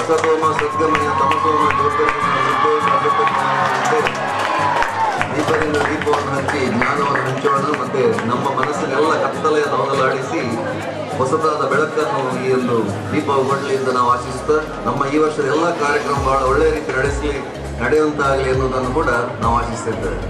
ಸತೋಮ ಸದ್ಗಮಯ ತಮಸೋಮ ಜ್ಯೋತಿರ್ಗಮಯ ನಿರ್ದೋಷ ಅಸತ್ಯಮಯ ದೀಪದಿಂದ ದೀಪವನ್ನು ಹಚ್ಚಿ ಜ್ಞಾನವನ್ನು ಹಂಚೋಣ ಮತ್ತೆ ನಮ್ಮ ಮನಸ್ಸಿನೆಲ್ಲ ಕತ್ತಲೆಯನ್ನು ಹೋಗಲಾಡಿಸಿ ಹೊಸದಾದ ಬೆಳಕನ್ನು ಈ ಒಂದು ದೀಪಾವಳಿಯಿಂದ ನಾವು ಆಶಿಸ್ತಾ ನಮ್ಮ ಈ ವರ್ಷದ ಎಲ್ಲ ಕಾರ್ಯಕ್ರಮ ಬಹಳ ಒಳ್ಳೆಯ ರೀತಿ ನಡೆಸಲಿ ನಡೆಯುವಂತಾಗಲಿ ಎನ್ನುವುದನ್ನು ಕೂಡ ನಾವು ಆಶಿಸ್ತಿದ್ದೇವೆ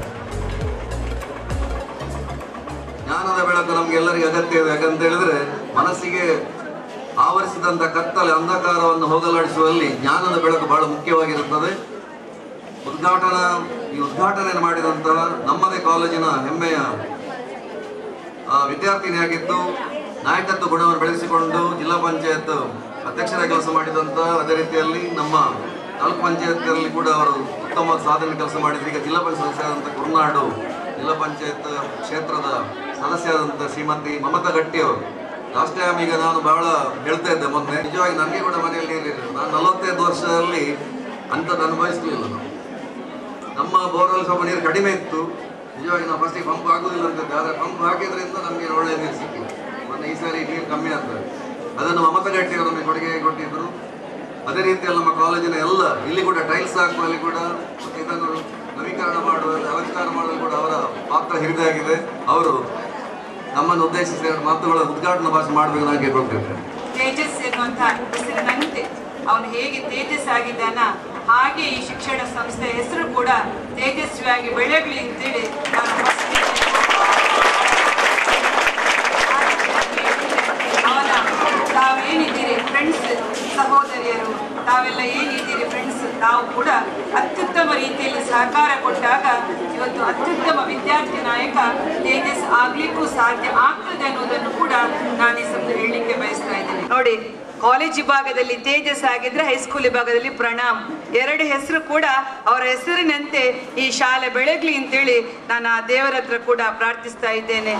ಜ್ಞಾನದ ಬೆಳಕು ನಮ್ಗೆಲ್ಲರಿಗೂ ಅಗತ್ಯ ಇದೆ ಯಾಕಂತ ಹೇಳಿದ್ರೆ ಮನಸ್ಸಿಗೆ ಆವರಿಸಿದಂತ ಕತ್ತಲೆ ಅಂಧಕಾರವನ್ನು ಹೋಗಲಾಡಿಸುವಲ್ಲಿ ಜ್ಞಾನದ ಬೆಳಕು ಬಹಳ ಮುಖ್ಯವಾಗಿರುತ್ತದೆ ಉದ್ಘಾಟನಾ ಈ ಉದ್ಘಾಟನೆಯನ್ನು ಮಾಡಿದಂತಹ ನಮ್ಮದೇ ಕಾಲೇಜಿನ ಹೆಮ್ಮೆಯ ಆ, ವಿದ್ಯಾರ್ಥಿನಿಯಾಗಿದ್ದು ನಾಯಕತ್ವ ಗುಣವನ್ನು ಬೆಳೆಸಿಕೊಂಡು ಜಿಲ್ಲಾ ಪಂಚಾಯತ್ ಅಧ್ಯಕ್ಷರಾಗಿ ಕೆಲಸ ಮಾಡಿದಂತ ಅದೇ ರೀತಿಯಲ್ಲಿ ನಮ್ಮ ತಾಲೂಕು ಪಂಚಾಯತ್ನಲ್ಲಿ ಕೂಡ ಅವರು ಉತ್ತಮ ಸಾಧನೆ ಕೆಲಸ ಮಾಡಿದ್ರು ಈಗ ಜಿಲ್ಲಾ ಪಂಚಾಯತ್ ಸದಸ್ಯರಾದಂಥ ಕುರುನಾಡು ಜಿಲ್ಲಾ ಪಂಚಾಯತ್ ಕ್ಷೇತ್ರದ ಸದಸ್ಯರಾದಂಥ ಶ್ರೀಮತಿ ಮಮತಾ ಗಟ್ಟಿ ಅವರು ಲಾಸ್ಟ್ ಟೈಮ್ ಈಗ ನಾನು ಬಹಳ ಹೇಳ್ತಾ ಇದ್ದೆ ಮೊನ್ನೆ ನಿಜವಾಗಿ ನನಗೆ ಕೂಡ ಮನೆಯಲ್ಲಿ ನೀರಿರಲಿಲ್ಲ ನಾನು ನಲವತ್ತೈದು ವರ್ಷದಲ್ಲಿ ಅಂಥದ್ದು ಅನುಭವಿಸಲಿಲ್ಲ ನಾವು ನಮ್ಮ ಬೋರ್ವೆಲ್ ಸ್ವಲ್ಪ ನೀರು ಕಡಿಮೆ ಇತ್ತು ನಿಜವಾಗಿ ನಾವು ಫಸ್ಟಿಗೆ ಪಂಪ್ ಆಗುದಿಲ್ಲ ಅಂತ ಆದರೆ ಪಂಪ್ ಹಾಕಿದ್ರಿಂದ ನಮಗೆ ಒಳ್ಳೆಯ ನೀರು ಸಿಕ್ಕಿದೆ ಮೊನ್ನೆ ಈ ಸಾರಿ ನೀರು ಕಮ್ಮಿ ಆಗ್ತದೆ ಅದನ್ನು ಮಮತಾ ಗಟ್ಟಿ ಅವರು ನಮಗೆ ಕೊಡುಗೆ ಕೊಟ್ಟಿದ್ರು ಅದೇ ರೀತಿಯಲ್ಲಿ ನಮ್ಮ ಕಾಲೇಜಿನ ಎಲ್ಲ ಇಲ್ಲಿ ಕೂಡ ಟೈಲ್ಸ್ ಹಾಕುವಲ್ಲಿ ಕೂಡ ಮತ್ತೆ ಇದನ್ನು ನವೀಕರಣ ಮಾಡುವಲ್ಲಿ ಅಲಂಕಾರ ಮಾಡುವಲ್ಲಿ ಕೂಡ ಅವರ ಪಾತ್ರ ಹಿರಿದಾಗಿದೆ ಅವರು ನಮ್ಮನ್ನು ಉದ್ದೇಶಿಸಿ ಎರಡು ಮಾತುಗಳ ಉದ್ಘಾಟನಾ ಭಾಷೆ ಮಾಡಬೇಕು ನಾನು ಕೇಳ್ಕೊಳ್ತೇನೆ ತೇಜಸ್ ಎನ್ನುವಂತ ಹೆಸರಿನಂತೆ ಅವನು ಹೇಗೆ ತೇಜಸ್ ಆಗಿದ್ದಾನ ಹಾಗೆ ಈ ಶಿಕ್ಷಣ ಸಂಸ್ಥೆ ಹೆಸರು ಕೂಡ ತೇಜಸ್ವಿಯಾಗಿ ಬೆಳೆಯಲಿ ಅಂತೇಳಿ ನಾನು first ಅವನ ತಾವೇನಿದ್ದೀರಿ ಫ್ರೆಂಡ್ಸ್ ಸಹೋದರಿಯರು ತಾವೆಲ್ಲ ಏನಿದ್ದೀರಿ ಫ್ರೆಂಡ್ಸ್ ತಾವು ಕೂಡ ಅತ್ಯುತ್ತಮ ರೀತಿಯಲ್ಲಿ ಸಹಕಾರ ಕೊಟ್ಟಾಗ ಇವತ್ತು ಅತ್ಯುತ್ತಮ ವಿದ್ಯಾರ್ಥಿ ನಾಯಕ ತೇಜಸ್ ಆಗ್ಲಿಕ್ಕೂ ಸಾಧ್ಯ ಆಗ್ತದೆ ಅನ್ನೋದನ್ನು ಕೂಡ ನಾನು ಈ ಸಂಬಂಧ ಹೇಳಲಿಕ್ಕೆ ಬಯಸ್ತಾ ಇದ್ದೇನೆ ನೋಡಿ ಕಾಲೇಜ್ ವಿಭಾಗದಲ್ಲಿ ತೇಜಸ್ ಆಗಿದ್ರೆ ಹೈಸ್ಕೂಲ್ ವಿಭಾಗದಲ್ಲಿ ಪ್ರಣಾಮ್ ಎರಡು ಹೆಸರು ಕೂಡ ಅವರ ಹೆಸರಿನಂತೆ ಈ ಶಾಲೆ ಬೆಳಗ್ಲಿ ಅಂತೇಳಿ ನಾನು ಆ ದೇವರ ಹತ್ರ ಕೂಡ ಪ್ರಾರ್ಥಿಸ್ತಾ ಇದ್ದೇನೆ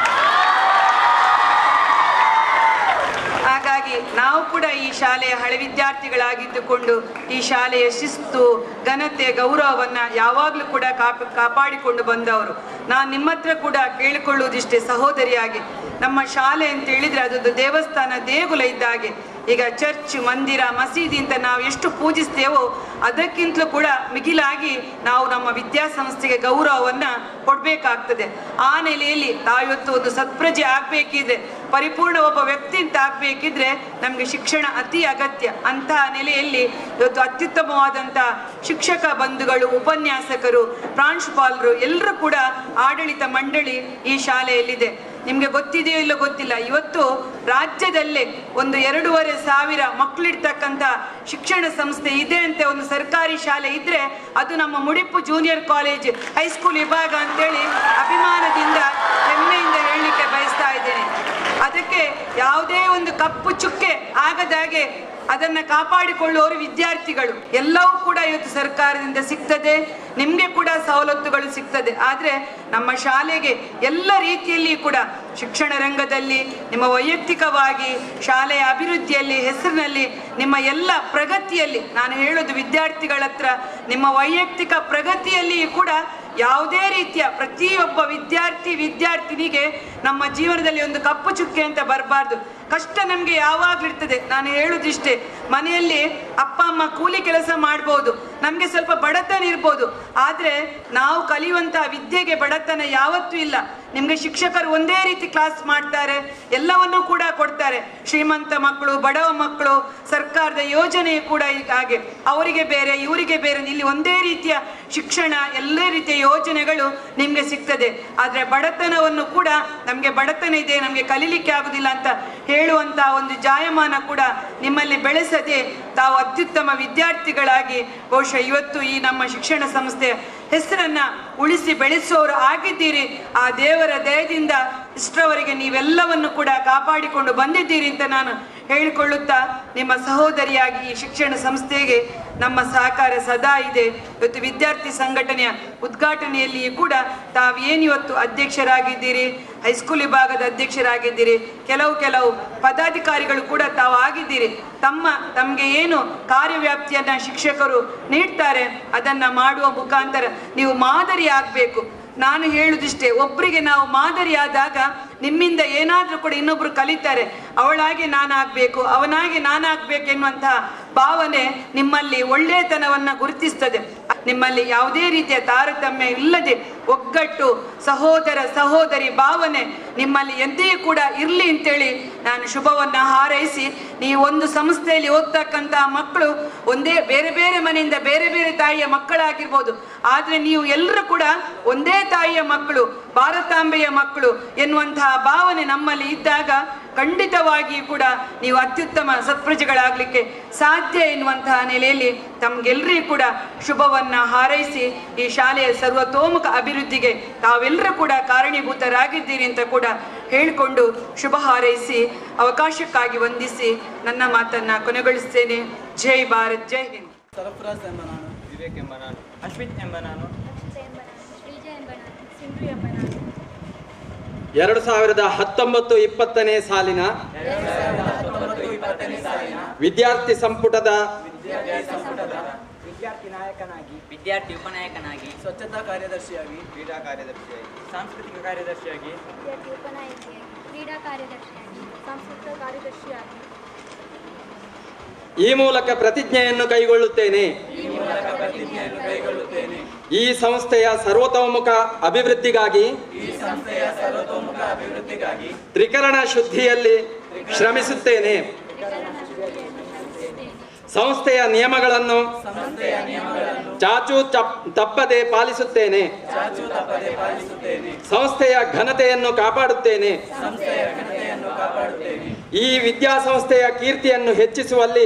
ಹಾಗಾಗಿ ನಾವು ಕೂಡ ಈ ಶಾಲೆಯ ಹಳೆ ವಿದ್ಯಾರ್ಥಿಗಳಾಗಿದ್ದುಕೊಂಡು ಈ ಶಾಲೆಯ ಶಿಸ್ತು ಘನತೆ ಗೌರವವನ್ನ ಯಾವಾಗಲೂ ಕೂಡ ಕಾಪ ಕಾಪಾಡಿಕೊಂಡು ಬಂದವರು ನಾನು ನಿಮ್ಮ ಹತ್ರ ಕೂಡ ಕೇಳಿಕೊಳ್ಳುವುದಿಷ್ಟೇ ಸಹೋದರಿಯಾಗಿ ನಮ್ಮ ಶಾಲೆ ಅಂತ ಹೇಳಿದ್ರೆ ಅದೊಂದು ದೇವಸ್ಥಾನ ದೇಗುಲ ಇದ್ದ ಹಾಗೆ ಈಗ ಚರ್ಚ್ ಮಂದಿರ ಮಸೀದಿ ಅಂತ ನಾವು ಎಷ್ಟು ಪೂಜಿಸ್ತೇವೋ ಅದಕ್ಕಿಂತಲೂ ಕೂಡ ಮಿಗಿಲಾಗಿ ನಾವು ನಮ್ಮ ವಿದ್ಯಾಸಂಸ್ಥೆಗೆ ಗೌರವವನ್ನ ಕೊಡಬೇಕಾಗ್ತದೆ ಆ ನೆಲೆಯಲ್ಲಿ ತಾವಿವತ್ತು ಒಂದು ಸತ್ಪ್ರಜೆ ಆಗ್ಬೇಕಿದ್ರೆ ಪರಿಪೂರ್ಣ ಒಬ್ಬ ವ್ಯಕ್ತಿ ಅಂತ ಆಗ್ಬೇಕಿದ್ರೆ ನಮಗೆ ಶಿಕ್ಷಣ ಅತಿ ಅಗತ್ಯ ಅಂತಹ ನೆಲೆಯಲ್ಲಿ ಇವತ್ತು ಅತ್ಯುತ್ತಮವಾದಂಥ ಶಿಕ್ಷಕ ಬಂಧುಗಳು ಉಪನ್ಯಾಸಕರು ಪ್ರಾಂಶುಪಾಲರು ಎಲ್ಲರೂ ಕೂಡ ಆಡಳಿತ ಮಂಡಳಿ ಈ ಶಾಲೆಯಲ್ಲಿದೆ ನಿಮಗೆ ಗೊತ್ತಿದೆಯೋ ಇಲ್ಲೋ ಗೊತ್ತಿಲ್ಲ ಇವತ್ತು ರಾಜ್ಯದಲ್ಲೇ ಒಂದು ಎರಡೂವರೆ ಸಾವಿರ ಮಕ್ಕಳಿರ್ತಕ್ಕಂಥ ಶಿಕ್ಷಣ ಸಂಸ್ಥೆ ಇದೆ ಅಂತ ಒಂದು ಸರ್ಕಾರಿ ಶಾಲೆ ಇದ್ರೆ ಅದು ನಮ್ಮ ಮುಡಿಪು ಜೂನಿಯರ್ ಕಾಲೇಜ್ ಹೈಸ್ಕೂಲ್ ವಿಭಾಗ ಅಂತೇಳಿ ಅಭಿಮಾನದಿಂದ ಹೆಮ್ಮೆಯಿಂದ ಹೇಳಲಿಕ್ಕೆ ಬಯಸ್ತಾ ಇದ್ದೇನೆ ಅದಕ್ಕೆ ಯಾವುದೇ ಒಂದು ಕಪ್ಪು ಚುಕ್ಕೆ ಆಗದಾಗೆ ಅದನ್ನ ಕಾಪಾಡಿಕೊಳ್ಳುವವರು ವಿದ್ಯಾರ್ಥಿಗಳು ಎಲ್ಲವೂ ಕೂಡ ಇವತ್ತು ಸರ್ಕಾರದಿಂದ ಸಿಗ್ತದೆ ನಿಮಗೆ ಕೂಡ ಸವಲತ್ತುಗಳು ಸಿಗ್ತದೆ ಆದರೆ ನಮ್ಮ ಶಾಲೆಗೆ ಎಲ್ಲ ರೀತಿಯಲ್ಲಿ ಕೂಡ ಶಿಕ್ಷಣ ರಂಗದಲ್ಲಿ ನಿಮ್ಮ ವೈಯಕ್ತಿಕವಾಗಿ ಶಾಲೆಯ ಅಭಿವೃದ್ಧಿಯಲ್ಲಿ ಹೆಸರಿನಲ್ಲಿ ನಿಮ್ಮ ಎಲ್ಲ ಪ್ರಗತಿಯಲ್ಲಿ ನಾನು ಹೇಳೋದು ವಿದ್ಯಾರ್ಥಿಗಳ ಹತ್ರ ನಿಮ್ಮ ವೈಯಕ್ತಿಕ ಪ್ರಗತಿಯಲ್ಲಿಯೂ ಕೂಡ ಯಾವುದೇ ರೀತಿಯ ಪ್ರತಿಯೊಬ್ಬ ವಿದ್ಯಾರ್ಥಿ ವಿದ್ಯಾರ್ಥಿನಿಗೆ ನಮ್ಮ ಜೀವನದಲ್ಲಿ ಒಂದು ಕಪ್ಪು ಚುಕ್ಕೆ ಅಂತ ಬರಬಾರ್ದು ಕಷ್ಟ ನಮಗೆ ಯಾವಾಗ್ಲೂ ಇರ್ತದೆ ನಾನು ಹೇಳುದಿಷ್ಟೇ ಮನೆಯಲ್ಲಿ ಅಪ್ಪ ಅಮ್ಮ ಕೂಲಿ ಕೆಲಸ ಮಾಡ್ಬೋದು ನಮಗೆ ಸ್ವಲ್ಪ ಬಡತನ ಇರ್ಬೋದು ಆದರೆ ನಾವು ಕಲಿಯುವಂತಹ ವಿದ್ಯೆಗೆ ಬಡತನ ಯಾವತ್ತೂ ಇಲ್ಲ ನಿಮಗೆ ಶಿಕ್ಷಕರು ಒಂದೇ ರೀತಿ ಕ್ಲಾಸ್ ಮಾಡ್ತಾರೆ ಎಲ್ಲವನ್ನೂ ಕೂಡ ಕೊಡ್ತಾರೆ ಶ್ರೀಮಂತ ಮಕ್ಕಳು ಬಡವ ಮಕ್ಕಳು ಸರ್ಕಾರದ ಯೋಜನೆ ಕೂಡ ಈಗ ಹಾಗೆ ಅವರಿಗೆ ಬೇರೆ ಇವರಿಗೆ ಬೇರೆ ಇಲ್ಲಿ ಒಂದೇ ರೀತಿಯ ಶಿಕ್ಷಣ ಎಲ್ಲ ರೀತಿಯ ಯೋಜನೆಗಳು ನಿಮಗೆ ಸಿಗ್ತದೆ ಆದರೆ ಬಡತನವನ್ನು ಕೂಡ ನಮಗೆ ಬಡತನ ಇದೆ ನಮಗೆ ಕಲೀಲಿಕ್ಕೆ ಆಗುದಿಲ್ಲ ಅಂತ ಹೇಳುವಂತಹ ಒಂದು ಜಾಯಮಾನ ಕೂಡ ನಿಮ್ಮಲ್ಲಿ ಬೆಳೆಸದೆ ತಾವು ಅತ್ಯುತ್ತಮ ವಿದ್ಯಾರ್ಥಿಗಳಾಗಿ ಬಹುಶಃ ಇವತ್ತು ಈ ನಮ್ಮ ಶಿಕ್ಷಣ ಸಂಸ್ಥೆಯ ಹೆಸರನ್ನ ಉಳಿಸಿ ಬೆಳೆಸುವವರು ಆಗಿದ್ದೀರಿ ಆ ದೇವರ ದಯದಿಂದ ಇಷ್ಟರವರೆಗೆ ನೀವೆಲ್ಲವನ್ನು ಕೂಡ ಕಾಪಾಡಿಕೊಂಡು ಬಂದಿದ್ದೀರಿ ಅಂತ ನಾನು ಹೇಳಿಕೊಳ್ಳುತ್ತಾ ನಿಮ್ಮ ಸಹೋದರಿಯಾಗಿ ಈ ಶಿಕ್ಷಣ ಸಂಸ್ಥೆಗೆ ನಮ್ಮ ಸಹಕಾರ ಸದಾ ಇದೆ ಇವತ್ತು ವಿದ್ಯಾರ್ಥಿ ಸಂಘಟನೆಯ ಉದ್ಘಾಟನೆಯಲ್ಲಿಯೂ ಕೂಡ ತಾವೇನಿವತ್ತು ಅಧ್ಯಕ್ಷರಾಗಿದ್ದೀರಿ ಹೈಸ್ಕೂಲ್ ವಿಭಾಗದ ಅಧ್ಯಕ್ಷರಾಗಿದ್ದೀರಿ ಕೆಲವು ಕೆಲವು ಪದಾಧಿಕಾರಿಗಳು ಕೂಡ ತಾವು ಆಗಿದ್ದೀರಿ ತಮ್ಮ ತಮಗೆ ಏನು ಕಾರ್ಯವ್ಯಾಪ್ತಿಯನ್ನ ಶಿಕ್ಷಕರು ನೀಡ್ತಾರೆ ಅದನ್ನ ಮಾಡುವ ಮುಖಾಂತರ ನೀವು ಮಾದರಿ ಆಗಬೇಕು ನಾನು ಹೇಳುದಿಷ್ಟೇ ಒಬ್ಬರಿಗೆ ನಾವು ಮಾದರಿಯಾದಾಗ ನಿಮ್ಮಿಂದ ಏನಾದರೂ ಕೂಡ ಇನ್ನೊಬ್ರು ಕಲಿತಾರೆ ಅವಳಾಗಿ ನಾನಾಗಬೇಕು ಅವನಾಗಿ ನಾನಾಗಬೇಕು ಎನ್ನುವಂತಹ ಭಾವನೆ ನಿಮ್ಮಲ್ಲಿ ಒಳ್ಳೆಯತನವನ್ನ ಗುರುತಿಸ್ತದೆ ನಿಮ್ಮಲ್ಲಿ ಯಾವುದೇ ರೀತಿಯ ತಾರತಮ್ಯ ಇಲ್ಲದೆ ಒಗ್ಗಟ್ಟು ಸಹೋದರ ಸಹೋದರಿ ಭಾವನೆ ನಿಮ್ಮಲ್ಲಿ ಎಂದೇ ಕೂಡ ಇರಲಿ ಅಂತೇಳಿ ನಾನು ಶುಭವನ್ನ ಹಾರೈಸಿ ನೀವು ಒಂದು ಸಂಸ್ಥೆಯಲ್ಲಿ ಓದ್ತಕ್ಕಂತಹ ಮಕ್ಕಳು ಒಂದೇ ಬೇರೆ ಬೇರೆ ಮನೆಯಿಂದ ಬೇರೆ ಬೇರೆ ತಾಯಿಯ ಮಕ್ಕಳಾಗಿರ್ಬೋದು ಆದ್ರೆ ನೀವು ಎಲ್ಲರೂ ಕೂಡ ಒಂದೇ ತಾಯಿಯ ಮಕ್ಕಳು ಭಾರತಾಂಬೆಯ ಮಕ್ಕಳು ಎನ್ನುವಂತಹ ಭಾವನೆ ನಮ್ಮಲ್ಲಿ ಇದ್ದಾಗ ಖಂಡಿತವಾಗಿ ಕೂಡ ನೀವು ಅತ್ಯುತ್ತಮ ಸತ್ಪ್ರಜೆಗಳಾಗಲಿಕ್ಕೆ ಸಾಧ್ಯ ಎನ್ನುವಂತಹ ನೆಲೆಯಲ್ಲಿ ತಮ್ಗೆಲ್ಲರಿಗೂ ಕೂಡ ಶುಭವನ್ನ ಹಾರೈಸಿ ಈ ಶಾಲೆಯ ಸರ್ವತೋಮುಖ ಅಭಿವೃದ್ಧಿಗೆ ತಾವೆಲ್ಲರೂ ಕೂಡ ಕಾರಣೀಭೂತರಾಗಿದ್ದೀರಿ ಅಂತ ಕೂಡ ಹೇಳಿಕೊಂಡು ಶುಭ ಹಾರೈಸಿ ಅವಕಾಶಕ್ಕಾಗಿ ವಂದಿಸಿ ನನ್ನ ಮಾತನ್ನ ಕೊನೆಗೊಳಿಸ್ತೇನೆ ಜೈ ಭಾರತ್ ಜೈ ಹಿಂದ್ ಸರ್ಫರಾಜ್ ಎಂಬ ನಾನು ವಿವೇಕ್ ಎಂಬ ನಾನು ಅಶ್ವಿತ್ ಎಂಬ ನಾನು ಅಕ್ಷತೆ ಎಂಬ ನಾನು ಶ್ರೀಜ ಎಂಬ ನಾನು ಸಿಂಧು ಎಂಬ ನಾನು ಎರಡು ಸಾವಿರದ ಹತ್ತೊಂಬತ್ತು ಇಪ್ಪತ್ತನೇ ಸಾಲಿನ ವಿದ್ಯಾರ್ಥಿ ಸಂಪುಟದ ವಿದ್ಯಾರ್ಥಿ ನಾಯಕನಾಗಿ ವಿದ್ಯಾರ್ಥಿ ಉಪನಾಯಕನಾಗಿ ಸ್ವಚ್ಛತಾ ಕಾರ್ಯದರ್ಶಿಯಾಗಿ ಕ್ರೀಡಾ ಕಾರ್ಯದರ್ಶಿಯಾಗಿ ಸಾಂಸ್ಕೃತಿಕ ಕಾರ್ಯದರ್ಶಿಯಾಗಿ ವಿದ್ಯಾರ್ಥಿ ಉಪನಾಯಕಿಯಾಗಿ ಕ್ರೀಡಾ ಕಾರ್ಯದರ್ಶಿಯಾಗಿ ಸಾಂಸ್ಕೃತಿಕ ಕಾರ್ಯದರ್ಶಿಯಾಗಿ ಈ ಮೂಲಕ ಪ್ರತಿಜ್ಞೆಯನ್ನು ಕೈಗೊಳ್ಳುತ್ತೇನೆ ಈ ಸಂಸ್ಥೆಯ ಸರ್ವತೋಮುಖ ಅಭಿವೃದ್ಧಿಗಾಗಿ ತ್ರಿಕರಣ ಶುದ್ಧಿಯಲ್ಲಿ ಶ್ರಮಿಸುತ್ತೇನೆ ಸಂಸ್ಥೆಯ ನಿಯಮಗಳನ್ನು ಚಾಚು ಚಪ್- ತಪ್ಪದೆ ಪಾಲಿಸುತ್ತೇನೆ ಸಂಸ್ಥೆಯ ಘನತೆಯನ್ನು ಕಾಪಾಡುತ್ತೇನೆ ಈ ವಿದ್ಯಾಸಂಸ್ಥೆಯ ಕೀರ್ತಿಯನ್ನು ಹೆಚ್ಚಿಸುವಲ್ಲಿ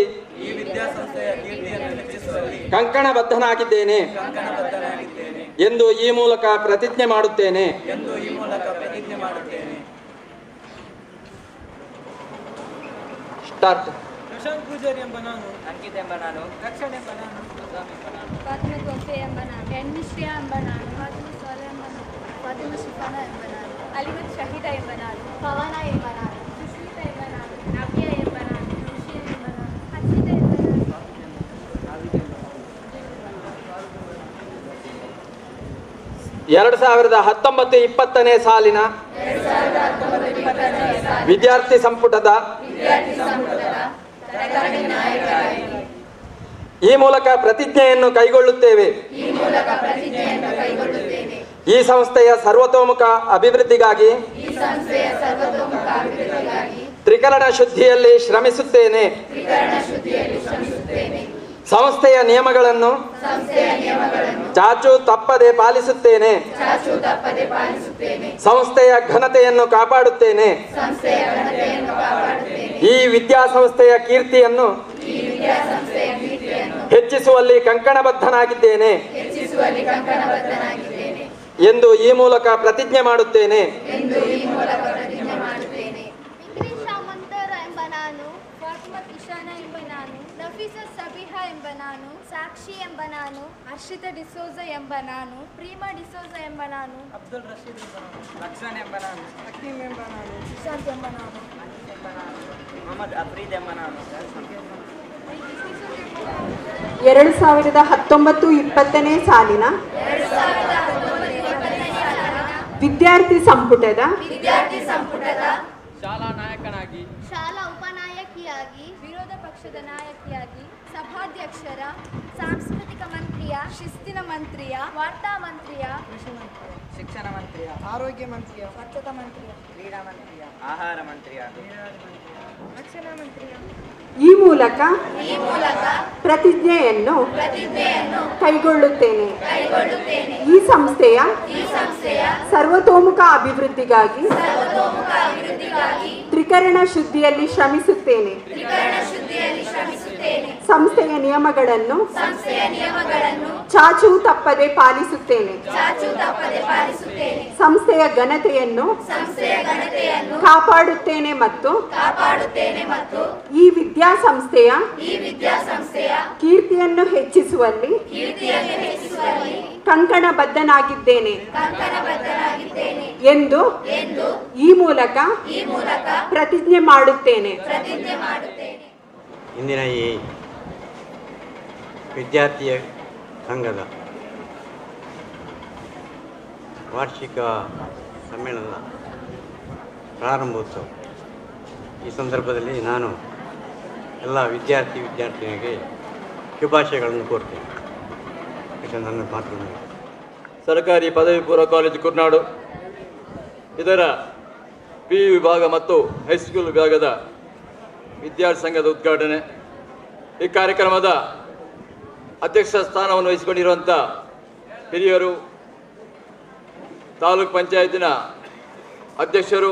ಕಂಕಣಬದ್ಧನಾಗಿದ್ದೇನೆ ಎಂದು ಈ ಮೂಲಕ ಪ್ರತಿಜ್ಞೆ ಮಾಡುತ್ತೇನೆ ಸ್ಟಾರ್ಟ್ ಪ್ರಶಾಂತ್ ಪೂಜಾರಿ ಎಂಬ ನಾನು ಅಂಕಿತ್ ಎಂಬ ನಾನು ರಕ್ಷಣೆ ಎಂಬ ನಾನು ಫಾತಿಮಾ ಗೋಫೆ ಎಂಬ ನಾನು ಎನ್ನಿಶ್ರಿಯಾ ಎಂಬ ನಾನು ಫಾತಿಮಾ ಸೋಲೆ ಎಂಬ ನಾನು ಫಾತಿಮಾ ಶಿಫಾನ ಎಂಬ ನಾನು ಅಲಿಮತ್ ಶಹೀದ ಎಂಬ ನಾನು ಪವನ ಎಂಬ ನಾನು ಸುಶ್ಮಿತ ಎಂಬ ನಾನು ನವ್ಯ ಎಂಬ ನಾನು ಋಷಿ ಎಂಬ ನಾನು ಹರ್ಷಿತ ಎಂಬ ನಾನು ಎರಡು ಸಾವಿರದ ಹತ್ತೊಂಬತ್ತು ಇಪ್ಪತ್ತನೇ ಸಾಲಿನ ವಿದ್ಯಾರ್ಥಿ ಸಂಪುಟದ ಈ ಮೂಲಕ ಪ್ರತಿಜ್ಞೆಯನ್ನು ಕೈಗೊಳ್ಳುತ್ತೇವೆ ಈ ಸಂಸ್ಥೆಯ ಸರ್ವತೋಮುಖ ಅಭಿವೃದ್ಧಿಗಾಗಿ ತ್ರಿಕರಣ ಶುದ್ಧಿಯಲ್ಲಿ ಶ್ರಮಿಸುತ್ತೇನೆ ಸಂಸ್ಥೆಯ ನಿಯಮಗಳನ್ನು ಚಾಚು ತಪ್ಪದೆ ಪಾಲಿಸುತ್ತೇನೆ ಸಂಸ್ಥೆಯ ಘನತೆಯನ್ನು ಕಾಪಾಡುತ್ತೇನೆ ಈ ವಿದ್ಯಾಸಂಸ್ಥೆಯ ಕೀರ್ತಿಯನ್ನು ಹೆಚ್ಚಿಸುವಲ್ಲಿ ಕಂಕಣಬದ್ಧನಾಗಿದ್ದೇನೆ ಎಂದು ಈ ಮೂಲಕ ಪ್ರತಿಜ್ಞೆ ಮಾಡುತ್ತೇನೆ ಇಂಗ್ರೀಷಾ ಮಂತರ ಎಂಬ ನಾನು ಫಾತಿಮತ್ ಇಶಾನ ಎಂಬ ನಾನು ನಫೀಸಾ ಸಬಿಹಾ ಎಂಬ ನಾನು ಸಾಕ್ಷಿ ಎಂಬ ನಾನು ಹರ್ಷಿತಾ ಡಿಸೋಜ ಎಂಬ ನಾನು ಪ್ರೀಮಾ ಡಿಸೋಜ ಎಂಬ ನಾನು ಅಬ್ದುಲ್ ರಶೀದ್ ಎಂಬ ನಾನು ಲಕ್ಷ್ಮಣ್ ಎಂಬ ನಾನು ಹಕೀಮ್ ಎಂಬ ನಾನು ಇಶಾಂತ್ ಎಂಬ ನಾನು ಮೊಹಮ್ಮದ್ ಅಫ್ರೀದ್ ಎಂಬ ನಾನು ಎರಡು ಸಾವಿರದ ಹತ್ತೊಂಬತ್ತು ಇಪ್ಪತ್ತನೇ ಸಾಲಿನ ವಿದ್ಯಾರ್ಥಿ ಸಂಪುಟದ ವಿದ್ಯಾರ್ಥಿ ಸಂಪುಟದ ಶಾಲಾ ನಾಯಕನಾಗಿ ಶಾಲಾ ಉಪನಾಯಕಿಯಾಗಿ ವಿರೋಧ ಪಕ್ಷದ ನಾಯಕಿಯಾಗಿ ಸಭಾಧ್ಯಕ್ಷರ ಸಾಂಸ್ಕೃತಿಕ ಮಂತ್ರಿಯ ಶಿಸ್ತಿನ ಮಂತ್ರಿಯ ವಾರ್ತಾ ಮಂತ್ರಿಯ ಶಿಕ್ಷಣ ಮಂತ್ರಿಯ ಆರೋಗ್ಯ ಮಂತ್ರಿಯ ಸ್ವಚ್ಛತಾ ಮಂತ್ರಿಯ ಕ್ರೀಡಾ ಮಂತ್ರಿಯ ಆಹಾರ ಮಂತ್ರಿಯ ರಕ್ಷಣಾ ಮಂತ್ರಿಯ ಈ ಮೂಲಕ ಈ ಮೂಲಕ ಪ್ರತಿಜ್ಞೆಯನ್ನು ಪ್ರತಿಜ್ಞೆಯನ್ನು ಕೈಗೊಳ್ಳುತ್ತೇನೆ ಕೈಗೊಳ್ಳುತ್ತೇನೆ ಈ ಸಂಸ್ಥೆಯ ಈ ಸಂಸ್ಥೆಯ ಸರ್ವತೋಮುಖ ಅಭಿವೃದ್ಧಿಗಾಗಿ ಸರ್ವತೋಮುಖ ಅಭಿವೃದ್ಧಿಗಾಗಿ ತ್ರಿಕರಣ ಶುದ್ಧಿಯಲ್ಲಿ ಶ್ರಮಿಸುತ್ತೇನೆ ತ್ರಿಕರಣ ಶುದ್ಧಿಯಲ್ಲಿ ಶ್ರಮಿಸುತ್ತೇನೆ ಸಂಸ್ಥೆಯ ನಿಯಮಗಳನ್ನು ಸಂಸ್ಥೆಯ ನಿಯಮಗಳನ್ನು ಚಾಚು ತಪ್ಪದೆ ಪಾಲಿಸುತ್ತೇನೆ ಚಾಚು ತಪ್ಪದೆ ಪಾಲಿಸುತ್ತೇನೆ ಸಂಸ್ಥೆಯ ಘನತೆಯನ್ನು ಸಂಸ್ಥೆಯ ಘನತೆಯನ್ನು ಕಾಪಾಡುತ್ತೇನೆ ಮತ್ತು ಕಾಪಾಡುತ್ತೇನೆ ಮತ್ತು ಈ ವಿದ್ಯಾಸಂಸ್ಥೆಯ ಈ ವಿದ್ಯಾಸಂಸ್ಥೆಯ ಕೀರ್ತಿಯನ್ನು ಹೆಚ್ಚಿಸುವಲ್ಲಿ ಕೀರ್ತಿಯನ್ನು ಹೆಚ್ಚಿಸುವಲ್ಲಿ ಕಂಕಣಬದ್ಧನಾಗಿದ್ದೇನೆ ಕಂಕಣಬದ್ಧನಾಗಿದ್ದೇನೆ ಎಂದು ಎಂದು ಈ ಮೂಲಕ ಈ ಮೂಲಕ ಪ್ರತಿಜ್ಞೆ ಮಾಡುತ್ತೇನೆ ಪ್ರತಿಜ್ಞೆ ಮಾಡುತ್ತೇನೆ ಇಂದಿನ ಈ ವಿದ್ಯಾರ್ಥಿಯ ಸಂಘದ ವಾರ್ಷಿಕ ಸಮ್ಮೇಳನದ ಪ್ರಾರಂಭೋತ್ಸವ ಈ ಸಂದರ್ಭದಲ್ಲಿ ನಾನು ಎಲ್ಲ ವಿದ್ಯಾರ್ಥಿ ವಿದ್ಯಾರ್ಥಿನಿಗೆ ಶುಭಾಶಯಗಳನ್ನು ಕೋರ್ತೇನೆ ಇದು ನನ್ನ ಮಾತು ಸರ್ಕಾರಿ ಪದವಿ ಪೂರ್ವ ಕಾಲೇಜು ಕುರ್ನಾಡು ಇದರ ಪಿ ಯು ವಿಭಾಗ ಮತ್ತು ಹೈಸ್ಕೂಲ್ ವಿಭಾಗದ ವಿದ್ಯಾರ್ಥಿ ಸಂಘದ ಉದ್ಘಾಟನೆ ಈ ಕಾರ್ಯಕ್ರಮದ ಅಧ್ಯಕ್ಷ ಸ್ಥಾನವನ್ನು ವಹಿಸಿಕೊಂಡಿರುವಂಥ ಹಿರಿಯರು ತಾಲೂಕ್ ಪಂಚಾಯತಿನ ಅಧ್ಯಕ್ಷರು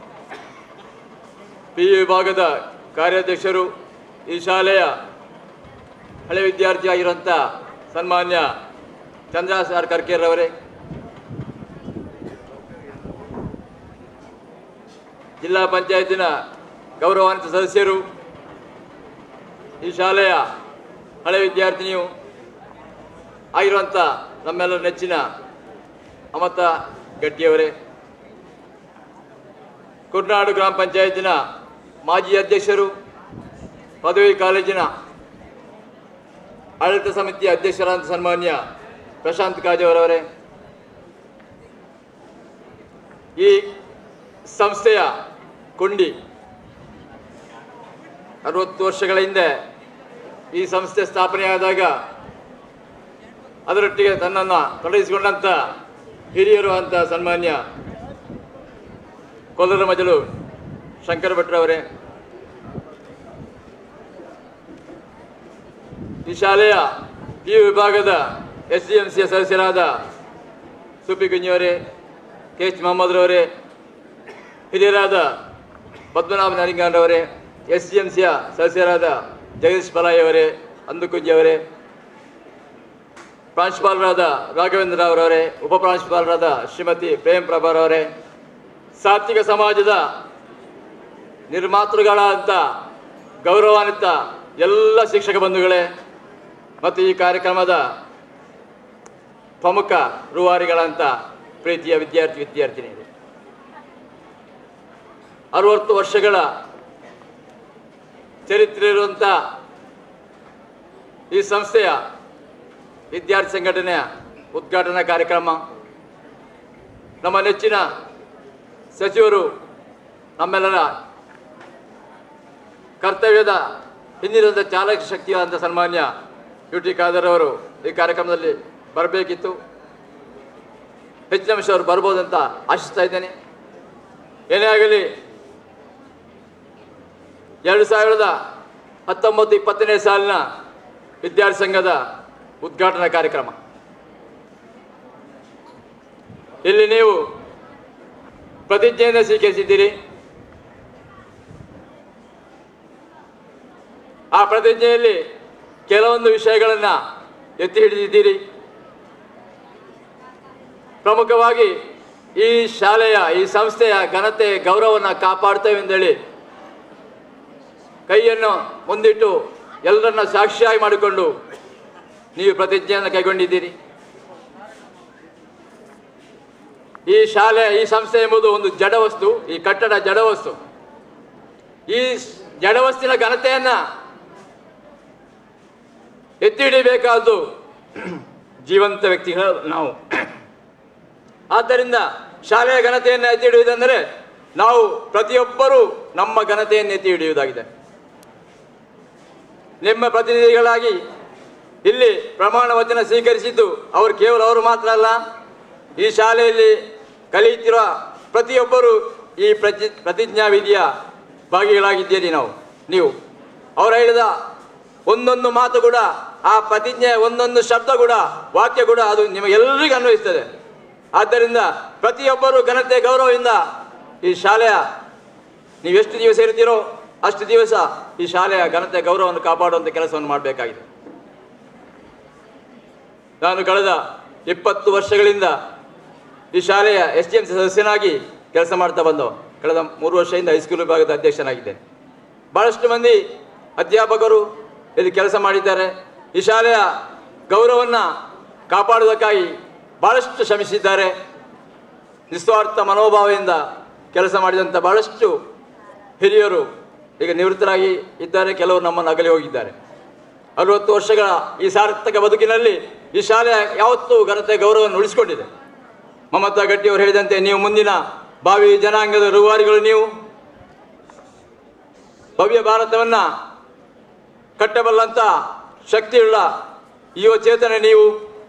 ಪಿ ಯು ವಿಭಾಗದ ಕಾರ್ಯಾಧ್ಯಕ್ಷರು ಈ ಶಾಲೆಯ ಹಳೆ ವಿದ್ಯಾರ್ಥಿಯಾಗಿರುವಂಥ ಸನ್ಮಾನ್ಯ ಚಂದ್ರಾಸ್ ಆರ್ ಕರ್ಕೇರವರೇ ಜಿಲ್ಲಾ ಪಂಚಾಯತಿನ ಗೌರವಾನ್ವಿತ ಸದಸ್ಯರು ಈ ಶಾಲೆಯ ಹಳೆ ವಿದ್ಯಾರ್ಥಿನಿಯು ಆಗಿರುವಂಥ ನಮ್ಮೆಲ್ಲರ ನೆಚ್ಚಿನ ಅಮತ ಗಟ್ಟಿಯವರೇ ಕುರ್ನಾಡು ಗ್ರಾಮ ಪಂಚಾಯತಿನ ಮಾಜಿ ಅಧ್ಯಕ್ಷರು ಪದವಿ ಕಾಲೇಜಿನ ಆಡಳಿತ ಸಮಿತಿಯ ಅಧ್ಯಕ್ಷರಾದ ಸನ್ಮಾನ್ಯ ಪ್ರಶಾಂತ್ ಕಾಜವರವರೇ ಈ ಸಂಸ್ಥೆಯ ಕೊಂಡಿ ಅರವತ್ತು ವರ್ಷಗಳ ಹಿಂದೆ ಈ ಸಂಸ್ಥೆ ಸ್ಥಾಪನೆಯಾದಾಗ ಅದರೊಟ್ಟಿಗೆ ತನ್ನನ್ನು ತೊಡಗಿಸಿಕೊಂಡಂಥ ಹಿರಿಯರು ಅಂತ ಸನ್ಮಾನ್ಯ ಕೊಲ್ಲರ ಮಜಲು ಶಂಕರ ಭಟ್ರವರೇ ಈ ಶಾಲೆಯ ಪಿ ಯು ವಿಭಾಗದ ಎಸ್ ಡಿ ಎಂ ಸಿಯ ಸದಸ್ಯರಾದ ಸುಪಿ ಕುಂಜಿಯವರೇ ಕೆ ಎಚ್ ಮೊಹಮ್ಮದ್ರವರೇ ಹಿರಿಯರಾದ ಪದ್ಮನಾಭ ನಾರಿಂಗಾರವರೇ ಎಸ್ ಡಿ ಎಂ ಸಿಯ ಸದಸ್ಯರಾದ ಜಗದೀಶ್ ಪಲಾಯಿ ಅವರೇ ಅಂದುಕುಂಜಿ ಪ್ರಾಂಶುಪಾಲರಾದ ರಾಘವೇಂದ್ರ ಅವರವರೇ ಉಪ ಪ್ರಾಂಶುಪಾಲರಾದ ಶ್ರೀಮತಿ ಪ್ರೇಮ್ ಪ್ರಭಾರವರೇ ಸಾತ್ವಿಕ ಸಮಾಜದ ನಿರ್ಮಾತೃಗಳಾದಂಥ ಗೌರವಾನ್ವಿತ ಎಲ್ಲ ಶಿಕ್ಷಕ ಬಂಧುಗಳೇ ಮತ್ತು ಈ ಕಾರ್ಯಕ್ರಮದ ಪ್ರಮುಖ ರೂವಾರಿಗಳಂತ ಪ್ರೀತಿಯ ವಿದ್ಯಾರ್ಥಿ ವಿದ್ಯಾರ್ಥಿನಿಯರು ಅರವತ್ತು ವರ್ಷಗಳ ಚರಿತ್ರೆ ಇರುವಂಥ ಈ ಸಂಸ್ಥೆಯ ವಿದ್ಯಾರ್ಥಿ ಸಂಘಟನೆಯ ಉದ್ಘಾಟನಾ ಕಾರ್ಯಕ್ರಮ ನಮ್ಮ ನೆಚ್ಚಿನ ಸಚಿವರು ನಮ್ಮೆಲ್ಲರ ಕರ್ತವ್ಯದ ಹಿಂದಿರುವಂಥ ಚಾಲಕ ಶಕ್ತಿಯಾದಂಥ ಸನ್ಮಾನ್ಯ ಯು ಟಿ ಖಾದರ್ ಅವರು ಈ ಕಾರ್ಯಕ್ರಮದಲ್ಲಿ ಬರಬೇಕಿತ್ತು ಹೆಚ್ಚಿನ ಅಂಶ ಅವರು ಬರ್ಬೋದಂತ ಆಶಿಸ್ತಾ ಇದ್ದೇನೆ ಏನೇ ಆಗಲಿ ಎರಡು ಸಾವಿರದ ಹತ್ತೊಂಬತ್ತು ಇಪ್ಪತ್ತನೇ ಸಾಲಿನ ವಿದ್ಯಾರ್ಥಿ ಸಂಘದ ಉದ್ಘಾಟನಾ ಕಾರ್ಯಕ್ರಮ ಇಲ್ಲಿ ನೀವು ಪ್ರತಿಜ್ಞೆಯನ್ನು ಸ್ವೀಕರಿಸಿದ್ದೀರಿ ಆ ಪ್ರತಿಜ್ಞೆಯಲ್ಲಿ ಕೆಲವೊಂದು ವಿಷಯಗಳನ್ನು ಎತ್ತಿ ಹಿಡಿದಿದ್ದೀರಿ ಪ್ರಮುಖವಾಗಿ ಈ ಶಾಲೆಯ ಈ ಸಂಸ್ಥೆಯ ಘನತೆ ಗೌರವವನ್ನು ಕಾಪಾಡ್ತೇವೆ ಎಂದೇಳಿ ಕೈಯನ್ನು ಮುಂದಿಟ್ಟು ಎಲ್ಲರನ್ನ ಸಾಕ್ಷಿಯಾಗಿ ಮಾಡಿಕೊಂಡು ನೀವು ಪ್ರತಿಜ್ಞೆಯನ್ನು ಕೈಗೊಂಡಿದ್ದೀರಿ ಈ ಶಾಲೆ ಈ ಸಂಸ್ಥೆ ಎಂಬುದು ಒಂದು ಜಡವಸ್ತು ಈ ಕಟ್ಟಡ ಜಡವಸ್ತು ಈ ಜಡವಸ್ತಿನ ಘನತೆಯನ್ನ ಎತ್ತಿ ಹಿಡಿಬೇಕಾದ್ದು ಜೀವಂತ ವ್ಯಕ್ತಿಗಳು ನಾವು ಆದ್ದರಿಂದ ಶಾಲೆಯ ಘನತೆಯನ್ನು ಎತ್ತಿ ಹಿಡಿಯುವುದೆಂದರೆ ನಾವು ಪ್ರತಿಯೊಬ್ಬರೂ ನಮ್ಮ ಘನತೆಯನ್ನು ಎತ್ತಿ ಹಿಡಿಯುವುದಾಗಿದೆ ನಿಮ್ಮ ಪ್ರತಿನಿಧಿಗಳಾಗಿ ಇಲ್ಲಿ ಪ್ರಮಾಣ ವಚನ ಸ್ವೀಕರಿಸಿದ್ದು ಅವರು ಕೇವಲ ಅವರು ಮಾತ್ರ ಅಲ್ಲ ಈ ಶಾಲೆಯಲ್ಲಿ ಕಲಿಯುತ್ತಿರುವ ಪ್ರತಿಯೊಬ್ಬರು ಈ ಪ್ರತಿ ಪ್ರತಿಜ್ಞಾ ವಿಧಿಯ ಭಾಗಿಗಳಾಗಿದ್ದೀರಿ ನಾವು ನೀವು ಅವರು ಹೇಳಿದ ಒಂದೊಂದು ಮಾತು ಕೂಡ ಆ ಪ್ರತಿಜ್ಞೆ ಒಂದೊಂದು ಶಬ್ದ ಕೂಡ ವಾಕ್ಯ ಕೂಡ ಅದು ನಿಮಗೆಲ್ಲರಿಗೂ ಅನ್ವಯಿಸ್ತದೆ ಆದ್ದರಿಂದ ಪ್ರತಿಯೊಬ್ಬರು ಘನತೆ ಗೌರವದಿಂದ ಈ ಶಾಲೆಯ ನೀವು ಎಷ್ಟು ದಿವಸ ಇರ್ತೀರೋ ಅಷ್ಟು ದಿವಸ ಈ ಶಾಲೆಯ ಘನತೆ ಗೌರವವನ್ನು ಕಾಪಾಡುವಂಥ ಕೆಲಸವನ್ನು ಮಾಡಬೇಕಾಗಿದೆ ನಾನು ಕಳೆದ ಇಪ್ಪತ್ತು ವರ್ಷಗಳಿಂದ ಈ ಶಾಲೆಯ ಎಸ್ ಡಿ ಎಂ ಸಿ ಸದಸ್ಯನಾಗಿ ಕೆಲಸ ಮಾಡ್ತಾ ಬಂದವ ಕಳೆದ ಮೂರು ವರ್ಷದಿಂದ ಹೈಸ್ಕೂಲ್ ವಿಭಾಗದ ಅಧ್ಯಕ್ಷನಾಗಿದ್ದೇನೆ ಭಾಳಷ್ಟು ಮಂದಿ ಅಧ್ಯಾಪಕರು ಇಲ್ಲಿ ಕೆಲಸ ಮಾಡಿದ್ದಾರೆ ಈ ಶಾಲೆಯ ಗೌರವವನ್ನು ಕಾಪಾಡುವುದಕ್ಕಾಗಿ ಭಾಳಷ್ಟು ಶ್ರಮಿಸಿದ್ದಾರೆ ನಿಸ್ವಾರ್ಥ ಮನೋಭಾವದಿಂದ ಕೆಲಸ ಮಾಡಿದಂಥ ಭಾಳಷ್ಟು ಹಿರಿಯರು ಈಗ ನಿವೃತ್ತರಾಗಿ ಇದ್ದಾರೆ ಕೆಲವರು ನಮ್ಮನ್ನು ಅಗಲಿ ಹೋಗಿದ್ದಾರೆ ಅರವತ್ತು ವರ್ಷಗಳ ಈ ಸಾರ್ಥಕ ಬದುಕಿನಲ್ಲಿ ಈ ಶಾಲೆ ಯಾವತ್ತೂ ಘನತೆ ಗೌರವವನ್ನು ಉಳಿಸಿಕೊಂಡಿದೆ ಮಮತಾ ಗಟ್ಟಿಯವರು ಹೇಳಿದಂತೆ ನೀವು ಮುಂದಿನ ಭಾವಿ ಜನಾಂಗದ ರೂವಾರಿಗಳು ನೀವು ಭವ್ಯ ಭಾರತವನ್ನ ಕಟ್ಟಬಲ್ಲಂತ ಶಕ್ತಿಯುಳ್ಳ ಯುವ ಚೇತನ ನೀವು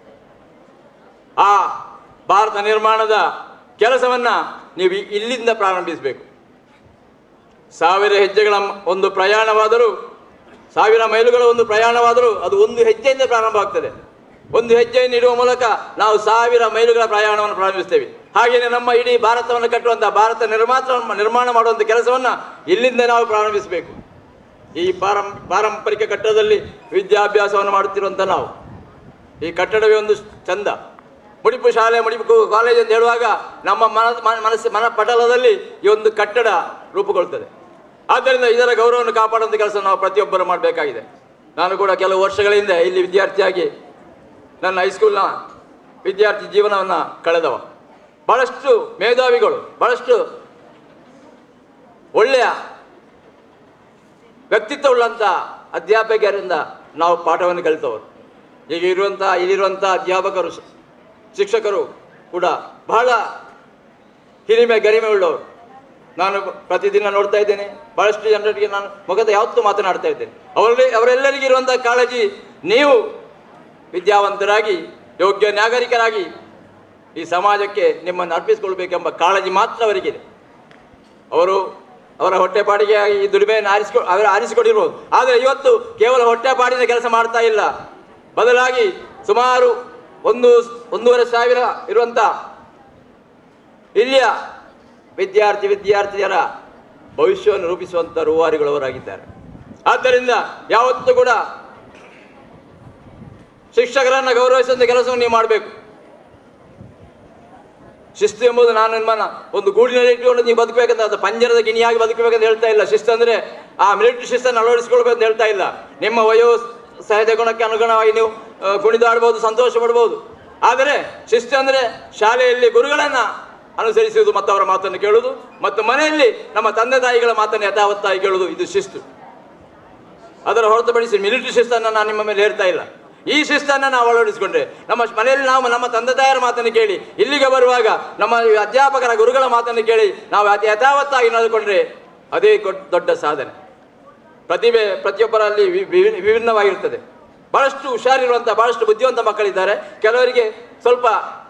ಆ ಭಾರತ ನಿರ್ಮಾಣದ ಕೆಲಸವನ್ನ ನೀವು ಇಲ್ಲಿಂದ ಪ್ರಾರಂಭಿಸಬೇಕು ಸಾವಿರ ಹೆಜ್ಜೆಗಳ ಒಂದು ಪ್ರಯಾಣವಾದರೂ ಸಾವಿರ ಮೈಲುಗಳ ಒಂದು ಪ್ರಯಾಣವಾದರೂ ಅದು ಒಂದು ಹೆಜ್ಜೆಯಿಂದ ಪ್ರಾರಂಭ ಆಗ್ತದೆ ಒಂದು ಹೆಜ್ಜೆಯನ್ನು ಇಡುವ ಮೂಲಕ ನಾವು ಸಾವಿರ ಮೈಲುಗಳ ಪ್ರಯಾಣವನ್ನು ಪ್ರಾರಂಭಿಸ್ತೇವೆ ಹಾಗೆಯೇ ನಮ್ಮ ಇಡೀ ಭಾರತವನ್ನು ಕಟ್ಟುವಂಥ ಭಾರತ ನಿರ್ಮಾತ ನಿರ್ಮಾಣ ಮಾಡುವಂಥ ಕೆಲಸವನ್ನು ಇಲ್ಲಿಂದ ನಾವು ಪ್ರಾರಂಭಿಸಬೇಕು ಈ ಪಾರಂ ಪಾರಂಪರಿಕ ಕಟ್ಟಡದಲ್ಲಿ ವಿದ್ಯಾಭ್ಯಾಸವನ್ನು ಮಾಡುತ್ತಿರುವಂಥ ನಾವು ಈ ಕಟ್ಟಡವೇ ಒಂದು ಚಂದ ಮುಡಿಪು ಶಾಲೆ ಮುಡಿಪು ಕಾಲೇಜ್ ಅಂತ ಹೇಳುವಾಗ ನಮ್ಮ ಮನ ಮ- ಮನಸ್ಸು ಮನ ಪಟಲದಲ್ಲಿ ಈ ಒಂದು ಕಟ್ಟಡ ರೂಪುಗೊಳ್ತದೆ ಆದ್ದರಿಂದ ಇದರ ಗೌರವವನ್ನು ಕಾಪಾಡುವಂಥ ಕೆಲಸ ನಾವು ಪ್ರತಿಯೊಬ್ಬರು ಮಾಡಬೇಕಾಗಿದೆ ನಾನು ಕೂಡ ಕೆಲವು ವರ್ಷಗಳ ಹಿಂದೆ ಇಲ್ಲಿ ವಿದ್ಯಾರ್ಥಿಯಾಗಿ ನನ್ನ ಹೈಸ್ಕೂಲ್ನ ವಿದ್ಯಾರ್ಥಿ ಜೀವನವನ್ನು ಕಳೆದವ ಬಹಳಷ್ಟು ಮೇಧಾವಿಗಳು ಬಹಳಷ್ಟು ಒಳ್ಳೆಯ ವ್ಯಕ್ತಿತ್ವವುಳ್ಳಂಥ ಅಧ್ಯಾಪಕರಿಂದ ನಾವು ಪಾಠವನ್ನು ಕಲಿತವರು ಈಗ ಇರುವಂಥ ಇಲ್ಲಿರುವಂಥ ಅಧ್ಯಾಪಕರು ಶ- ಶಿಕ್ಷಕರು ಕೂಡ ಬಹಳ ಹಿರಿಮೆ ಗರಿಮೆ ಉಳ್ಳವರು ನಾನು ಪ್ರತಿದಿನ ನೋಡ್ತಾ ಇದ್ದೇನೆ ಬಹಳಷ್ಟು ಜನರಿಗೆ ನಾನು ಮುಖದ ಯಾವತ್ತೂ ಮಾತನಾಡ್ತಾ ಇದ್ದೇನೆ ಅವರಲ್ಲಿ ಅವರೆಲ್ಲರಿಗೂ ಇರುವಂಥ ಕಾಳಜಿ ನೀವು ವಿದ್ಯಾವಂತರಾಗಿ ಯೋಗ್ಯ ನಾಗರಿಕರಾಗಿ ಈ ಸಮಾಜಕ್ಕೆ ನಿಮ್ಮನ್ನು ಅರ್ಪಿಸಿಕೊಳ್ಬೇಕೆಂಬ ಕಾಳಜಿ ಮಾತ್ರ ಅವರಿಗಿದೆ ಅವರು ಅವರ ಹೊಟ್ಟೆಪಾಡಿಗೆಯಾಗಿ ಈ ದುಡಿಮೆಯನ್ನು ಆರಿಸಿಕೊ ಅವರು ಆರಿಸಿಕೊಂಡಿರ್ಬೋದು ಆದರೆ ಇವತ್ತು ಕೇವಲ ಹೊಟ್ಟೆಪಾಡಿನ ಕೆಲಸ ಮಾಡ್ತಾ ಇಲ್ಲ ಬದಲಾಗಿ ಸುಮಾರು ಒಂದು ಒಂದೂವರೆ ಸಾವಿರ ಇರುವಂಥ ಇಲ್ಲಿಯ ವಿದ್ಯಾರ್ಥಿ ವಿದ್ಯಾರ್ಥಿಯರ ಭವಿಷ್ಯವನ್ನು ರೂಪಿಸುವಂಥ ರೂವಾರಿಗಳವರಾಗಿದ್ದಾರೆ ಆದ್ದರಿಂದ ಯಾವತ್ತೂ ಕೂಡ ಶಿಕ್ಷಕರನ್ನ ಗೌರವಿಸುವಂಥ ಕೆಲಸವನ್ನು ನೀವು ಮಾಡಬೇಕು ಶಿಸ್ತು ಎಂಬುದು ನಾನು ನಿಮ್ಮನ್ನ ಒಂದು ಗೂಡಿನಲ್ಲಿ ಇಟ್ಟುಕೊಂಡು ನೀವು ಬದುಕಬೇಕಂತ ಅದು ಪಂಜರದ ಗಿಣಿಯಾಗಿ ಬದುಕಬೇಕಂತ ಹೇಳ್ತಾ ಇಲ್ಲ ಶಿಸ್ತು ಅಂದ್ರೆ ಆ ಮಿಲಿಟರಿ ಶಿಸ್ತನ್ನು ಅಳವಡಿಸಿಕೊಳ್ಬೇಕು ಅಂತ ಹೇಳ್ತಾ ಇಲ್ಲ ನಿಮ್ಮ ವಯೋ ಸಹಜ ಗುಣಕ್ಕೆ ಅನುಗುಣವಾಗಿ ನೀವು ಆ, ಕುಣಿದಾಡ್ಬೋದು ಸಂತೋಷ ಪಡ್ಬೋದು ಆದರೆ ಶಿಸ್ತು ಅಂದ್ರೆ ಶಾಲೆಯಲ್ಲಿ ಗುರುಗಳನ್ನ ಅನುಸರಿಸುವುದು ಮತ್ತು ಅವರ ಮಾತನ್ನು ಕೇಳುವುದು ಮತ್ತು ಮನೆಯಲ್ಲಿ ನಮ್ಮ ತಂದೆ ತಾಯಿಗಳ ಮಾತನ್ನು ಯಥಾವತ್ತಾಗಿ ಕೇಳುವುದು ಇದು ಶಿಸ್ತು ಅದರ ಹೊರತುಪಡಿಸಿ ಮಿಲಿಟರಿ ಶಿಸ್ತನ್ನು ನಾನು ನಿಮ್ಮ ಮೇಲೆ ಹೇರ್ತಾ ಇಲ್ಲ ಈ ಶಿಸ್ತನ್ನು ನಾವು ಅಳವಡಿಸಿಕೊಂಡ್ರೆ ನಮ್ಮ ಮನೆಯಲ್ಲಿ ನಾವು ನಮ್ಮ ತಂದೆ ತಾಯರ ಮಾತನ್ನು ಕೇಳಿ ಇಲ್ಲಿಗೆ ಬರುವಾಗ ನಮ್ಮ ಅಧ್ಯಾಪಕರ ಗುರುಗಳ ಮಾತನ್ನು ಕೇಳಿ ನಾವು ಅತಿ ಯಥಾವತ್ತಾಗಿ ನಡೆದುಕೊಂಡ್ರೆ ಅದೇ ಕೊಡ್- ದೊಡ್ಡ ಸಾಧನೆ ಪ್ರತಿಭೆ ಪ್ರತಿಯೊಬ್ಬರಲ್ಲಿ ವಿ- ವಿಭಿನ್ನ- ವಿಭಿನ್ನವಾಗಿರುತ್ತದೆ ಬಹಳಷ್ಟು ಹುಷಾರಿರುವಂಥ ಬಹಳಷ್ಟು ಬುದ್ಧಿವಂತ ಮಕ್ಕಳಿದ್ದಾರೆ ಕೆಲವರಿಗೆ ಸ್ವಲ್ಪ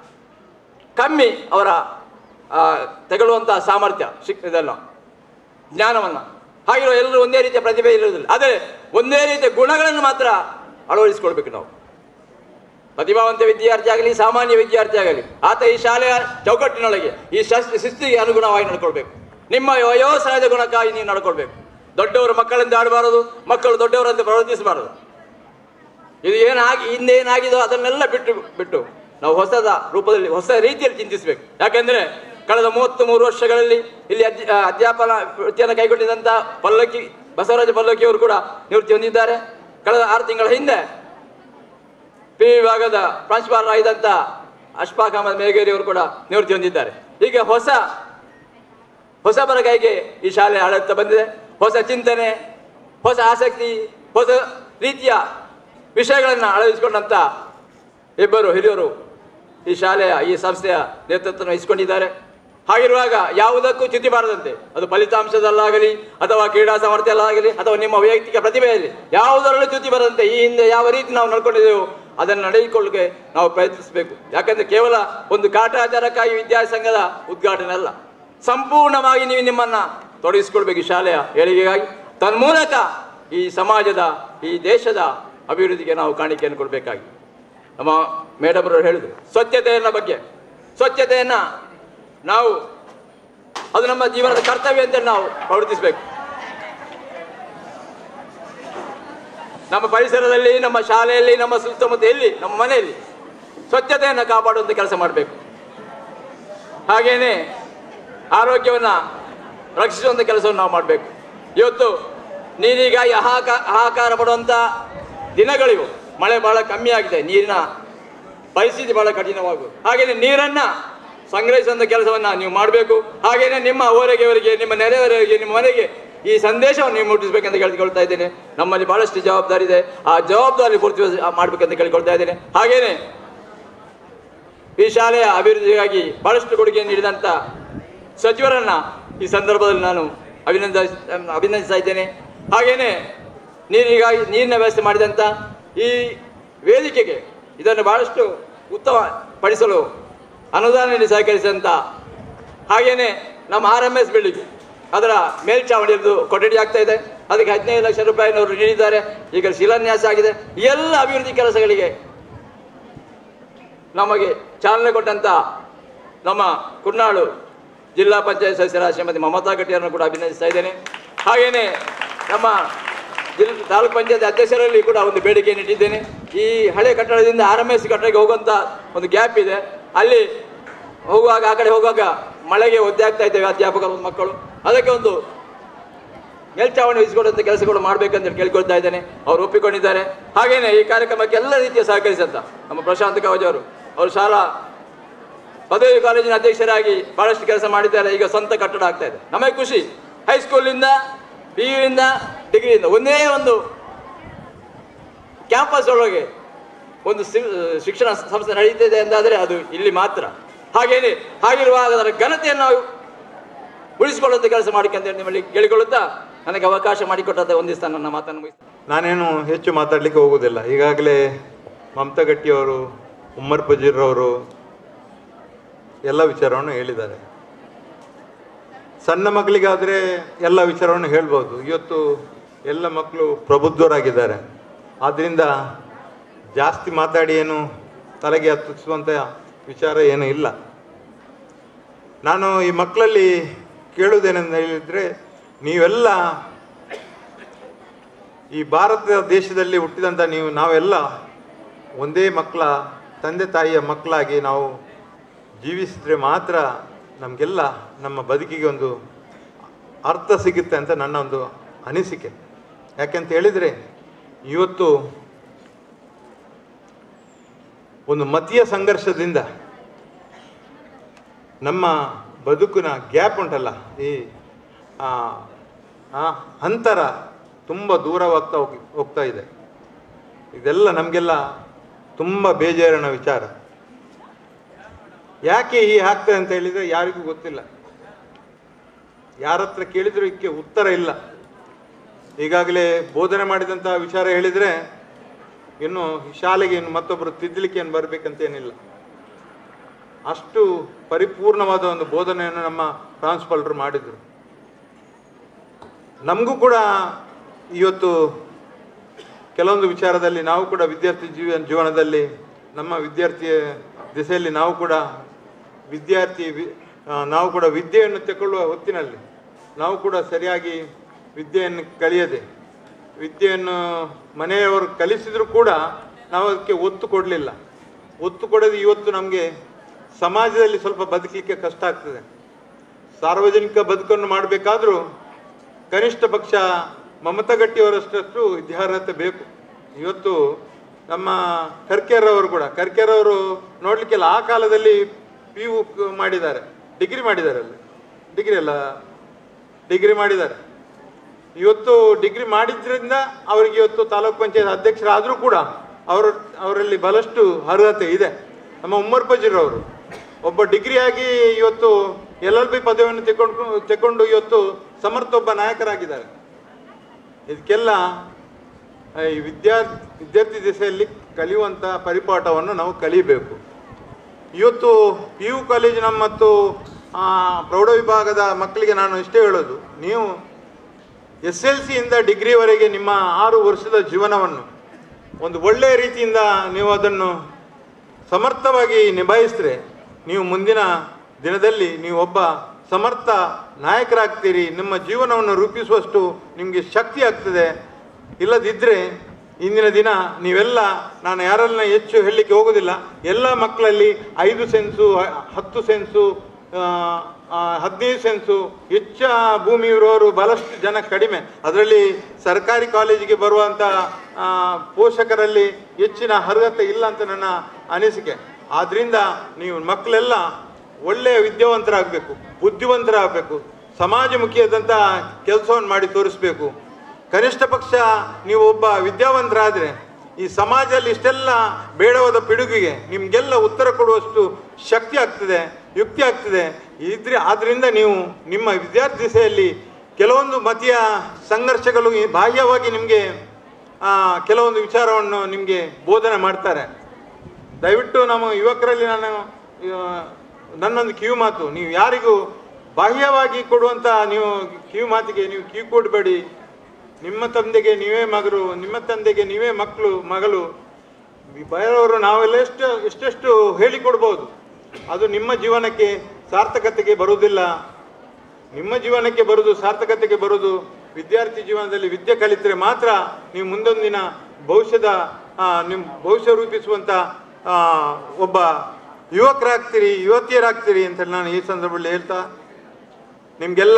ಕಮ್ಮಿ ಅವರ ಆ, ತೆಗೊಳ್ಳುವಂಥ ಸಾಮರ್ಥ್ಯ ಶಿಕ್ ಇದನ್ನು ಜ್ಞಾನವನ್ನು ಹಾಗಿರೋ ಎಲ್ಲರೂ ಒಂದೇ ರೀತಿಯ ಪ್ರತಿಭೆ ಇರುವುದಿಲ್ಲ ಆದರೆ ಒಂದೇ ರೀತಿಯ ಗುಣಗಳನ್ನು ಮಾತ್ರ ಅಳವಡಿಸಿಕೊಳ್ಬೇಕು ನಾವು ಪ್ರತಿಭಾವಂತ ವಿದ್ಯಾರ್ಥಿ ಆಗಲಿ ಸಾಮಾನ್ಯ ವಿದ್ಯಾರ್ಥಿ ಆಗಲಿ ಆತ ಈ ಶಾಲೆಯ ಚೌಕಟ್ಟಿನೊಳಗೆ ಈ ಶಸ್- ಶಿಸ್ತಿಗೆ ಅನುಗುಣವಾಗಿ ನಡ್ಕೊಳ್ಬೇಕು ನಿಮ್ಮ ವಯೋಸಹಜ ಗುಣಕ್ಕಾಗಿ ನೀವು ನಡ್ಕೊಳ್ಬೇಕು ದೊಡ್ಡವರು ಮಕ್ಕಳಿಂದ ಆಡಬಾರದು ಮಕ್ಕಳು ದೊಡ್ಡವರಂತೆ ಪ್ರವರ್ತಿಸಬಾರದು ಇದು ಏನಾಗಿ ಹಿಂದೇನಾಗಿದೋ ಅದನ್ನೆಲ್ಲ ಬಿಟ್ಟು ಬಿಟ್ಟು ನಾವು ಹೊಸದ ರೂಪದಲ್ಲಿ ಹೊಸ ರೀತಿಯಲ್ಲಿ ಚಿಂತಿಸಬೇಕು ಯಾಕೆಂದ್ರೆ ಕಳೆದ ಮೂವತ್ತು ಮೂರು ವರ್ಷಗಳಲ್ಲಿ ಇಲ್ಲಿ ಅಧ್ಯ- ಆ, ಅಧ್ಯಾಪನ ವೃತ್ತಿಯನ್ನು ಕೈಗೊಂಡಿದ್ದಂಥ ಪಲ್ಲಕ್ಕಿ ಬಸವರಾಜ ಪಲ್ಲಕ್ಕಿ ಅವರು ಕೂಡ ನಿವೃತ್ತಿ ಹೊಂದಿದ್ದಾರೆ ಕಳೆದ ಆರು ತಿಂಗಳ ಹಿಂದೆ ಪಿ ವಿಭಾಗದ ಪ್ರಾಂಶುಪಾಲರಾಗಿದ್ದಂಥ ಅಶ್ಫಾಕ್ ಅಹಮದ್ ಮೇಗೇರಿ ಅವರು ಕೂಡ ನಿವೃತ್ತಿ ಹೊಂದಿದ್ದಾರೆ ಹೀಗೆ ಹೊಸ ಹೊಸಬರ ಕೈಗೆ ಈ ಶಾಲೆ ಆಡಳಿತ ಬಂದಿದೆ ಹೊಸ ಚಿಂತನೆ ಹೊಸ ಆಸಕ್ತಿ ಹೊಸ ರೀತಿಯ ವಿಷಯಗಳನ್ನು ಅಳವಡಿಸಿಕೊಂಡಂಥ ಇಬ್ಬರು ಹಿರಿಯರು ಈ ಶಾಲೆಯ ಈ ಸಂಸ್ಥೆಯ ನೇತೃತ್ವ ವಹಿಸಿಕೊಂಡಿದ್ದಾರೆ ಹಾಗಿರುವಾಗ ಯಾವುದಕ್ಕೂ ಚ್ಯುತಿ ಬಾರದಂತೆ ಅದು ಫಲಿತಾಂಶದಲ್ಲಾಗಲಿ ಅಥವಾ ಕ್ರೀಡಾ ಸಾಮರ್ಥ್ಯದಲ್ಲಾಗಲಿ ಅಥವಾ ನಿಮ್ಮ ವೈಯಕ್ತಿಕ ಪ್ರತಿಭೆಯಲ್ಲಿ ಯಾವುದರಲ್ಲೂ ಚ್ಯುತಿ ಬರದಂತೆ ಈ ಹಿಂದೆ ಯಾವ ರೀತಿ ನಾವು ನಡ್ಕೊಂಡಿದ್ದೆವು ಅದನ್ನು ನಡೆಯಿಕೊಳ್ಳಕ್ಕೆ ನಾವು ಪ್ರಯತ್ನಿಸಬೇಕು ಯಾಕಂದ್ರೆ ಕೇವಲ ಒಂದು ಕಾಟಾಚಾರಕ್ಕಾಗಿ ವಿದ್ಯಾಸಂಘದ ಉದ್ಘಾಟನೆ ಅಲ್ಲ ಸಂಪೂರ್ಣವಾಗಿ ನೀವು ನಿಮ್ಮನ್ನ ತೊಡಗಿಸಿಕೊಳ್ಬೇಕು ಈ ಶಾಲೆಯ ಏಳಿಗೆಗಾಗಿ ತನ್ಮೂಲಕ ಈ ಸಮಾಜದ ಈ ದೇಶದ ಅಭಿವೃದ್ಧಿಗೆ ನಾವು ಕಾಣಿಕೆಯನ್ನು ಕೊಡಬೇಕಾಗಿ ನಮ್ಮ ಮೇಡಮ್ ಅವರು ಹೇಳಿದ್ರು ಸ್ವಚ್ಛತೆಯನ್ನ ಬಗ್ಗೆ ಸ್ವಚ್ಛತೆಯನ್ನ ನಾವು ಅದು ನಮ್ಮ ಜೀವನದ ಕರ್ತವ್ಯ ಅಂತ ನಾವು ಪ್ರವರ್ತಿಸಬೇಕು ನಮ್ಮ ಪರಿಸರದಲ್ಲಿ ನಮ್ಮ ಶಾಲೆಯಲ್ಲಿ ನಮ್ಮ ಸುತ್ತಮುತ್ತ ಎಲ್ಲಿ ನಮ್ಮ ಮನೆಯಲ್ಲಿ ಸ್ವಚ್ಛತೆಯನ್ನು ಕಾಪಾಡುವಂಥ ಕೆಲಸ ಮಾಡಬೇಕು ಹಾಗೇನೆ ಆರೋಗ್ಯವನ್ನ ರಕ್ಷಿಸುವಂಥ ಕೆಲಸವನ್ನು ನಾವು ಮಾಡಬೇಕು ಇವತ್ತು ನೀರಿಗಾಗಿ ಹಾಹಾಕ ಹಾಹಾಕಾರ ಪಡುವಂಥ ದಿನಗಳಿವು ಮಳೆ ಬಹಳ ಕಮ್ಮಿ ಆಗಿದೆ ನೀರಿನ ಪರಿಸ್ಥಿತಿ ಬಹಳ ಕಠಿಣವಾಗುವುದು ಹಾಗೆಯೇ ನೀರನ್ನ ಸಂಗ್ರಹಿಸುವಂಥ ಕೆಲಸವನ್ನ ನೀವು ಮಾಡಬೇಕು ಹಾಗೆಯೇ ನಿಮ್ಮ ಓರೆಗೆಯವರಿಗೆ ನಿಮ್ಮ ನೆರೆಯವರಿಗೆ ನಿಮ್ಮ ಮನೆಗೆ ಈ ಸಂದೇಶವನ್ನು ನೀವು ಮುಟ್ಟಿಸ್ಬೇಕಂತ ಕೇಳಿಕೊಳ್ತಾ ಇದ್ದೇನೆ ನಮ್ಮಲ್ಲಿ ಬಹಳಷ್ಟು ಜವಾಬ್ದಾರಿ ಇದೆ ಆ ಜವಾಬ್ದಾರಿ ಪೂರ್ತಿ ಮಾಡಬೇಕಂತ ಕೇಳಿಕೊಳ್ತಾ ಇದ್ದೇನೆ ಹಾಗೇನೆ ಈ ಶಾಲೆಯ ಅಭಿವೃದ್ಧಿಗಾಗಿ ಬಹಳಷ್ಟು ಕೊಡುಗೆ ನೀಡಿದಂಥ ಸಚಿವರನ್ನ ಈ ಸಂದರ್ಭದಲ್ಲಿ ನಾನು ಅಭಿನಂದಿಸ ಅಭಿನಂದಿಸ್ತಾ ಇದ್ದೇನೆ ಹಾಗೆಯೇ ನೀರಿಗಾಗಿ ನೀರಿನ ವ್ಯವಸ್ಥೆ ಮಾಡಿದಂಥ ಈ ವೇದಿಕೆಗೆ ಇದನ್ನು ಬಹಳಷ್ಟು ಉತ್ತಮ ಪಡಿಸಲು ಅನುದಾನ ನೀಡಿ ಸಹಕರಿಸಿದಂಥ ಹಾಗೆಯೇ ನಮ್ಮ ಆರ್ ಎಮ್ ಎಸ್ ಬಿಲ್ಡಿಂಗ್ ಅದರ ಮೇಲ್ಛಾವಣಿಯದ್ದು ಕೊಠಡಿ ಆಗ್ತಾ ಇದೆ ಅದಕ್ಕೆ ಹದಿನೈದು ಲಕ್ಷ ರೂಪಾಯಿನವರು ನೀಡಿದ್ದಾರೆ ಈಗ ಶಿಲಾನ್ಯಾಸ ಆಗಿದೆ ಈ ಎಲ್ಲ ಅಭಿವೃದ್ಧಿ ಕೆಲಸಗಳಿಗೆ ನಮಗೆ ಚಾಲನೆ ಕೊಟ್ಟಂತ ನಮ್ಮ ಕುರ್ನಾಳು ಜಿಲ್ಲಾ ಪಂಚಾಯತ್ ಸದಸ್ಯರ ಶ್ರೀಮತಿ ಮಮತಾ ಗಟ್ಟಿಯವರನ್ನು ಕೂಡ ಅಭಿನಂದಿಸ್ತಾ ಇದ್ದೇನೆ ಹಾಗೆಯೇ ನಮ್ಮ ಜಿಲ್ಲಾ ತಾಲೂಕು ಪಂಚಾಯತ್ ಅಧ್ಯಕ್ಷರಲ್ಲಿ ಕೂಡ ಒಂದು ಬೇಡಿಕೆಯನ್ನು ಇಟ್ಟಿದ್ದೇನೆ ಈ ಹಳೆ ಕಟ್ಟಡದಿಂದ ಆರ್ ಎಮ್ ಎಸ್ ಕಟ್ಟಡಕ್ಕೆ ಹೋಗುವಂಥ ಒಂದು ಗ್ಯಾಪ್ ಇದೆ ಅಲ್ಲಿ ಹೋಗುವಾಗ ಆ ಕಡೆ ಹೋಗುವಾಗ ಮಳೆಗೆ ಒದ್ದೆ ಆಗ್ತಾ ಇದ್ದೇವೆ ಅಧ್ಯಾಪಕರು ಮಕ್ಕಳು ಅದಕ್ಕೆ ಒಂದು ಮೇಲ್ಚಾವಣಿ ವಹಿಸಿಕೊಡುವಂಥ ಕೆಲಸಗಳು ಮಾಡಬೇಕಂತ ಕೇಳ್ಕೊಳ್ತಾ ಇದ್ದೇನೆ ಅವರು ಒಪ್ಪಿಕೊಂಡಿದ್ದಾರೆ ಹಾಗೇನೆ ಈ ಕಾರ್ಯಕ್ರಮಕ್ಕೆ ಎಲ್ಲ ರೀತಿಯ ಸಹಕರಿಸಂತ ನಮ್ಮ ಪ್ರಶಾಂತ್ ಕವಜ್ ಅವರು ಅವರು ಶಾಲಾ ಪದವಿ ಕಾಲೇಜಿನ ಅಧ್ಯಕ್ಷರಾಗಿ ಬಹಳಷ್ಟು ಕೆಲಸ ಮಾಡಿದ್ದಾರೆ ಈಗ ಸ್ವಂತ ಕಟ್ಟಡ ಆಗ್ತಾ ಇದೆ ನಮಗೆ ಖುಷಿ ಹೈಸ್ಕೂಲಿಂದ ಪಿ ಯುಯಿಂದ ಡಿಗ್ರಿಯಿಂದ ಒಂದೇ ಒಂದು ಕ್ಯಾಂಪಸ್ ಒಳಗೆ ಒಂದು ಶಿ- ಶಿಕ್ಷಣ ಸಂಸ್ಥೆ ನಡೀತಿದೆ ಎಂದಾದರೆ ಅದು ಇಲ್ಲಿ ಮಾತ್ರ ಹಾಗೇನೆ ಹಾಗಿರುವಾಗ ಅದರ ಘನತೆಯನ್ನು ನಾವು ಉಳಿಸಿಕೊಳ್ಳುವಂಥ ಕೆಲಸ ಮಾಡಿಕೊಂತ ನಿಮ್ಮಲ್ಲಿ ಕೇಳಿಕೊಳ್ಳುತ್ತಾ ನನಗೆ ಅವಕಾಶ ಮಾಡಿಕೊಟ್ಟಂತ ಒಂದಿಸ್ತಾ ನನ್ನ ಮಾತನ್ನು ಮುಗಿಸ್ತಾ ನಾನೇನು ಹೆಚ್ಚು ಮಾತಾಡಲಿಕ್ಕೆ ಹೋಗೋದಿಲ್ಲ ಈಗಾಗಲೇ ಮಮತಾ ಗಟ್ಟಿಯವರು ಉಮ್ಮರ್ ಪಜೀರ್ರವರು ಎಲ್ಲ ವಿಚಾರವನ್ನು ಹೇಳಿದ್ದಾರೆ ಸಣ್ಣ ಮಕ್ಕಳಿಗಾದರೆ ಎಲ್ಲ ವಿಚಾರವನ್ನು ಹೇಳ್ಬೋದು ಇವತ್ತು ಎಲ್ಲ ಮಕ್ಕಳು ಪ್ರಬುದ್ಧರಾಗಿದ್ದಾರೆ ಆದ್ದರಿಂದ ಜಾಸ್ತಿ ಮಾತಾಡಿ ಏನು ತಲೆಗೆ ಹತ್ತಿಸುವಂಥ ವಿಚಾರ ಏನೂ ಇಲ್ಲ ನಾನು ಈ ಮಕ್ಕಳಲ್ಲಿ ಕೇಳುವುದೇನೆಂದು ಹೇಳಿದರೆ ನೀವೆಲ್ಲ ಈ ಭಾರತ ದೇಶದಲ್ಲಿ ಹುಟ್ಟಿದಂಥ ನೀವು ನಾವೆಲ್ಲ ಒಂದೇ ಮಕ್ಕಳ ತಂದೆ ತಾಯಿಯ ಮಕ್ಕಳಾಗಿ ನಾವು ಜೀವಿಸಿದ್ರೆ ಮಾತ್ರ ನಮಗೆಲ್ಲ ನಮ್ಮ ಬದುಕಿಗೆ ಒಂದು ಅರ್ಥ ಸಿಗುತ್ತೆ ಅಂತ ನನ್ನ ಒಂದು ಅನಿಸಿಕೆ ಯಾಕೆಂತ ಹೇಳಿದರೆ ಇವತ್ತು ಒಂದು ಮತೀಯ ಸಂಘರ್ಷದಿಂದ ನಮ್ಮ ಬದುಕಿನ ಗ್ಯಾಪ್ ಉಂಟಲ್ಲ ಈ ಆ, ಆ ಅಂತರ ತುಂಬ ದೂರವಾಗ್ತಾ ಹೋಗಿ ಹೋಗ್ತಾ ಇದೆ ಇದೆಲ್ಲ ನಮಗೆಲ್ಲ ತುಂಬ ಬೇಜಾರಿನ ವಿಚಾರ ಯಾಕೆ ಈ ಆಗ್ತದೆ ಅಂತ ಹೇಳಿದರೆ ಯಾರಿಗೂ ಗೊತ್ತಿಲ್ಲ ಯಾರ ಹತ್ರ ಕೇಳಿದ್ರು ಇದಕ್ಕೆ ಉತ್ತರ ಇಲ್ಲ ಈಗಾಗಲೇ ಬೋಧನೆ ಮಾಡಿದಂತಹ ವಿಚಾರ ಹೇಳಿದರೆ ಇನ್ನು ಶಾಲೆಗೆ ಇನ್ನು ಮತ್ತೊಬ್ಬರು ತಿದ್ದಲಿಕ್ಕೆ ಏನು ಬರಬೇಕಂತೇನಿಲ್ಲ ಅಷ್ಟು ಪರಿಪೂರ್ಣವಾದ ಒಂದು ಬೋಧನೆಯನ್ನು ನಮ್ಮ ಪ್ರಾನ್ಸಿಪಾಲರು ಮಾಡಿದರು ನಮಗೂ ಕೂಡ ಇವತ್ತು ಕೆಲವೊಂದು ವಿಚಾರದಲ್ಲಿ ನಾವು ಕೂಡ ವಿದ್ಯಾರ್ಥಿ ಜೀವ ಜೀವನದಲ್ಲಿ ನಮ್ಮ ವಿದ್ಯಾರ್ಥಿ ದಿಸೆಯಲ್ಲಿ ನಾವು ಕೂಡ ವಿದ್ಯಾರ್ಥಿ ವಿ- ಆ, ನಾವು ಕೂಡ ವಿದ್ಯೆಯನ್ನು ತಗೊಳ್ಳುವ ಹೊತ್ತಿನಲ್ಲಿ ನಾವು ಕೂಡ ಸರಿಯಾಗಿ ವಿದ್ಯೆಯನ್ನು ಕಲಿಯದೆ ವಿದ್ಯೆಯನ್ನು ಮನೆಯವರು ಕಲಿಸಿದ್ರು ಕೂಡ ನಾವು ಅದಕ್ಕೆ ಒತ್ತು ಕೊಡಲಿಲ್ಲ ಒತ್ತು ಕೊಡದೆ ಇವತ್ತು ನಮಗೆ ಸಮಾಜದಲ್ಲಿ ಸ್ವಲ್ಪ ಬದುಕಲಿಕ್ಕೆ ಕಷ್ಟ ಆಗ್ತದೆ ಸಾರ್ವಜನಿಕ ಬದುಕನ್ನು ಮಾಡಬೇಕಾದ್ರೂ ಕನಿಷ್ಠ ಪಕ್ಷ ಮಮತಾ ಗಟ್ಟಿಯವರಷ್ಟಷ್ಟು ವಿದ್ಯಾರ್ಹತೆ ಬೇಕು ಇವತ್ತು ನಮ್ಮ ಕರ್ಕೇರವರು ಕೂಡ ಕರ್ಕೇರವರು ನೋಡ್ಲಿಕ್ಕೆಲ್ಲ ಆ ಕಾಲದಲ್ಲಿ ಪಿ ಯು ಮಾಡಿದ್ದಾರೆ ಡಿಗ್ರಿ ಮಾಡಿದ್ದಾರೆ ಅಲ್ಲಿ ಡಿಗ್ರಿ ಅಲ್ಲ ಡಿಗ್ರಿ ಮಾಡಿದ್ದಾರೆ ಇವತ್ತು ಡಿಗ್ರಿ ಮಾಡಿದ್ರಿಂದ ಅವರಿಗೆ ಇವತ್ತು ತಾಲೂಕ್ ಪಂಚಾಯತ್ ಅಧ್ಯಕ್ಷರಾದರೂ ಕೂಡ ಅವರ ಅವರಲ್ಲಿ ಬಹಳಷ್ಟು ಅರ್ಹತೆ ಇದೆ ನಮ್ಮ ಉಮ್ಮರ್ ಪಜೀರ್ ಅವರು ಒಬ್ಬ ಡಿಗ್ರಿಯಾಗಿ ಇವತ್ತು ಎಲ್ ಎಲ್ ಬಿ ಪದವಿಯನ್ನು ತೆಕೊಂಡು ತೆಕೊಂಡು ಇವತ್ತು ಸಮರ್ಥ ಒಬ್ಬ ನಾಯಕರಾಗಿದ್ದಾರೆ ಇದಕ್ಕೆಲ್ಲ ಆ, ಈ ವಿದ್ಯಾ ವಿದ್ಯಾರ್ಥಿ ದಿಸೆಯಲ್ಲಿ ಕಲಿಯುವಂಥ ಪರಿಪಾಠವನ್ನು ನಾವು ಕಲಿಬೇಕು ಇವತ್ತು ಪಿ ಯು ಕಾಲೇಜಿನ ಮತ್ತು ಆ, ಪ್ರೌಢ ವಿಭಾಗದ ಮಕ್ಕಳಿಗೆ ನಾನು ಇಷ್ಟೇ ಹೇಳೋದು ನೀವು ಎಸ್ ಎಲ್ ಸಿಯಿಂದ ಡಿಗ್ರಿವರೆಗೆ ನಿಮ್ಮ ಆರು ವರ್ಷದ ಜೀವನವನ್ನು ಒಂದು ಒಳ್ಳೆಯ ರೀತಿಯಿಂದ ನೀವು ಅದನ್ನು ಸಮರ್ಥವಾಗಿ ನಿಭಾಯಿಸಿದ್ರೆ ನೀವು ಮುಂದಿನ ದಿನದಲ್ಲಿ ನೀವು ಒಬ್ಬ ಸಮರ್ಥ ನಾಯಕರಾಗ್ತೀರಿ ನಿಮ್ಮ ಜೀವನವನ್ನು ರೂಪಿಸುವಷ್ಟು ನಿಮಗೆ ಶಕ್ತಿ ಆಗ್ತದೆ ಇಲ್ಲದಿದ್ದರೆ ಇಂದಿನ ದಿನ ನೀವೆಲ್ಲ ನಾನು ಯಾರನ್ನ ಹೆಚ್ಚು ಹೇಳಲಿಕ್ಕೆ ಹೋಗೋದಿಲ್ಲ ಎಲ್ಲ ಮಕ್ಕಳಲ್ಲಿ ಐದು ಸೆನ್ಸು ಹ- ಹತ್ತು ಸೆನ್ಸು ಆ, ಆ, ಹದಿನೈದು ಸೆನ್ಸು ಹೆಚ್ಚ ಭೂಮಿ ಇರುವವರು ಬಹಳಷ್ಟು ಜನ ಕಡಿಮೆ ಅದರಲ್ಲಿ ಸರ್ಕಾರಿ ಕಾಲೇಜಿಗೆ ಬರುವಂಥ ಆ, ಪೋಷಕರಲ್ಲಿ ಹೆಚ್ಚಿನ ಅರ್ಹತೆ ಇಲ್ಲ ಅಂತ ನನ್ನ ಅನಿಸಿಕೆ ಆದ್ರಿಂದ ನೀವು ಮಕ್ಕಳೆಲ್ಲ ಒಳ್ಳೆಯ ವಿದ್ಯಾವಂತರಾಗಬೇಕು ಬುದ್ಧಿವಂತರಾಗಬೇಕು ಸಮಾಜಮುಖಿಯಾದಂಥ ಕೆಲಸವನ್ನು ಮಾಡಿ ತೋರಿಸ್ಬೇಕು ಕನಿಷ್ಠ ಪಕ್ಷ ನೀವು ಒಬ್ಬ ವಿದ್ಯಾವಂತರಾದರೆ ಈ ಸಮಾಜದಲ್ಲಿ ಇಷ್ಟೆಲ್ಲ ಬೇಡವಾದ ಪಿಡುಗಿಗೆ ನಿಮಗೆಲ್ಲ ಉತ್ತರ ಕೊಡುವಷ್ಟು ಶಕ್ತಿ ಆಗ್ತದೆ ಯುಕ್ತಿ ಆಗ್ತದೆ ಇದ್ರೆ ಆದ್ರಿಂದ ನೀವು ನಿಮ್ಮ ವಿದ್ಯಾರ್ಥಿ ದಿಸೆಯಲ್ಲಿ ಕೆಲವೊಂದು ಮತೀಯ ಸಂಘರ್ಷಗಳು ಈ ಬಾಹ್ಯವಾಗಿ ನಿಮಗೆ ಕೆಲವೊಂದು ವಿಚಾರವನ್ನು ನಿಮಗೆ ಬೋಧನೆ ಮಾಡ್ತಾರೆ ದಯವಿಟ್ಟು ನಮ್ಮ ಯುವಕರಲ್ಲಿ ನಾನು ಆ, ನನ್ನೊಂದು ಕಿವಿ ಮಾತು ನೀವು ಯಾರಿಗೂ ಬಾಹ್ಯವಾಗಿ ಕೊಡುವಂಥ ನೀವು ಕಿವಿ ಮಾತಿಗೆ ನೀವು ಕಿವಿ ಕೊಡಬೇಡಿ ನಿಮ್ಮ ತಂದೆಗೆ ನೀವೇ ಮಗರು ನಿಮ್ಮ ತಂದೆಗೆ ನೀವೇ ಮಕ್ಕಳು ಮಗಳು ಬೇರೆಯವರು ನಾವೆಲ್ಲ ಎಷ್ಟು ಎಷ್ಟೆಷ್ಟು ಹೇಳಿಕೊಡ್ಬೋದು ಅದು ನಿಮ್ಮ ಜೀವನಕ್ಕೆ ಸಾರ್ಥಕತೆಗೆ ಬರುವುದಿಲ್ಲ ನಿಮ್ಮ ಜೀವನಕ್ಕೆ ಬರುವುದು ಸಾರ್ಥಕತೆಗೆ ಬರುವುದು ವಿದ್ಯಾರ್ಥಿ ಜೀವನದಲ್ಲಿ ವಿದ್ಯೆ ಕಲಿತರೆ ಮಾತ್ರ ನೀವು ಮುಂದೊಂದಿನ ಭವಿಷ್ಯದ ಆ, ನಿಮ್ಮ ಭವಿಷ್ಯ ರೂಪಿಸುವಂಥ ಆ, ಒಬ್ಬ ಯುವಕರಾಗ್ತೀರಿ ಯುವತಿಯರಾಗ್ತೀರಿ ಅಂತ ನಾನು ಈ ಸಂದರ್ಭದಲ್ಲಿ ಹೇಳ್ತಾ ನಿಮಗೆಲ್ಲ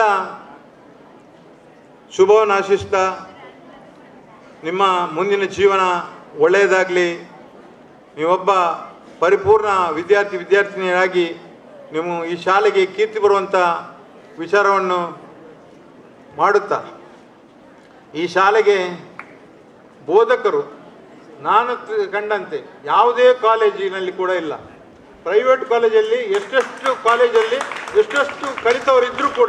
ಶುಭವನ್ನು ಆಶಿಸ್ತಾ ನಿಮ್ಮ ಮುಂದಿನ ಜೀವನ ಒಳ್ಳೆಯದಾಗಲಿ ನೀವೊಬ್ಬ ಪರಿಪೂರ್ಣ ವಿದ್ಯಾರ್ಥಿ ವಿದ್ಯಾರ್ಥಿನಿಯರಾಗಿ ನೀವು ಈ ಶಾಲೆಗೆ ಕೀರ್ತಿ ಬರುವಂಥ ವಿಚಾರವನ್ನು ಮಾಡುತ್ತಾ ಈ ಶಾಲೆಗೆ ಬೋಧಕರು ನಾನು ತ- ಕಂಡಂತೆ ಯಾವುದೇ ಕಾಲೇಜಿನಲ್ಲಿ ಕೂಡ ಇಲ್ಲ ಪ್ರೈವೇಟ್ ಕಾಲೇಜಲ್ಲಿ ಎಷ್ಟೆಷ್ಟು ಕಾಲೇಜಲ್ಲಿ ಎಷ್ಟೆಷ್ಟು ಕಲಿತವರಿದ್ದರೂ ಕೂಡ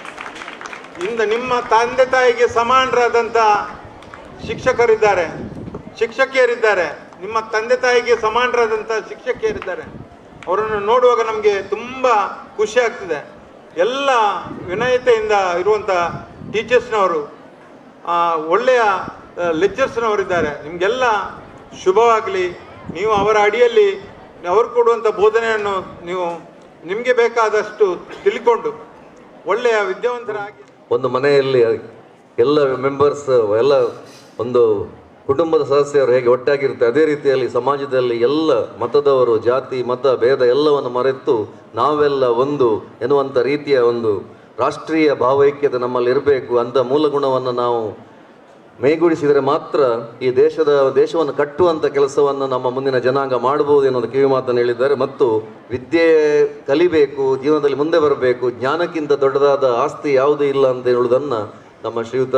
ಇಂದ ನಿಮ್ಮ ತಂದೆ ತಾಯಿಗೆ ಸಮಾನರಾದಂಥ ಶಿಕ್ಷಕರಿದ್ದಾರೆ ಶಿಕ್ಷಕಿಯರಿದ್ದಾರೆ ನಿಮ್ಮ ತಂದೆ ತಾಯಿಗೆ ಸಮಾನರಾದಂಥ ಶಿಕ್ಷಕಿಯರಿದ್ದಾರೆ ಅವರನ್ನು ನೋಡುವಾಗ ನಮಗೆ ತುಂಬ ಖುಷಿ ಆಗ್ತದೆ ಎಲ್ಲ ವಿನಯತೆಯಿಂದ ಇರುವಂಥ ಟೀಚರ್ಸ್ನವರು ಆ, ಒಳ್ಳೆಯ ಲೆಕ್ಚರ್ಸ್ನವರಿದ್ದಾರೆ ನಿಮಗೆಲ್ಲ ಶುಭವಾಗಲಿ ನೀವು ಅವರ ಅಡಿಯಲ್ಲಿ ಅವರು ಕೊಡುವಂಥ ಬೋಧನೆಯನ್ನು ನೀವು ನಿಮಗೆ ಬೇಕಾದಷ್ಟು ತಿಳ್ಕೊಂಡು ಒಳ್ಳೆಯ ವಿದ್ಯಾವಂತರಾಗಿ ಒಂದು ಮನೆಯಲ್ಲಿ ಎಲ್ಲ ಮೆಂಬರ್ಸ್ ಎಲ್ಲ ಒಂದು ಕುಟುಂಬದ ಸದಸ್ಯರು ಹೇಗೆ ಒಟ್ಟಾಗಿರುತ್ತೆ ಅದೇ ರೀತಿಯಲ್ಲಿ ಸಮಾಜದಲ್ಲಿ ಎಲ್ಲ ಮತದವರು ಜಾತಿ ಮತ ಭೇದ ಎಲ್ಲವನ್ನು ಮರೆತು ನಾವೆಲ್ಲ ಒಂದು ಎನ್ನುವಂಥ ರೀತಿಯ ಒಂದು ರಾಷ್ಟ್ರೀಯ ಭಾವೈಕ್ಯತೆ ನಮ್ಮಲ್ಲಿ ಇರಬೇಕು ಅಂತ ಮೂಲ ಗುಣವನ್ನು ನಾವು ಮೈಗೂಡಿಸಿದರೆ ಮಾತ್ರ ಈ ದೇಶದ ದೇಶವನ್ನು ಕಟ್ಟುವಂಥ ಕೆಲಸವನ್ನು ನಮ್ಮ ಮುಂದಿನ ಜನಾಂಗ ಮಾಡಬಹುದು ಎನ್ನುವುದು ಕಿವಿ ಮಾತನ್ನು ಹೇಳಿದ್ದಾರೆ ಮತ್ತು ವಿದ್ಯೆ ಕಲಿಬೇಕು ಜೀವನದಲ್ಲಿ ಮುಂದೆ ಬರಬೇಕು ಜ್ಞಾನಕ್ಕಿಂತ ದೊಡ್ಡದಾದ ಆಸ್ತಿ ಯಾವುದೂ ಇಲ್ಲ ಅಂತ ಹೇಳುವುದನ್ನು ನಮ್ಮ ಶ್ರೀಯುತ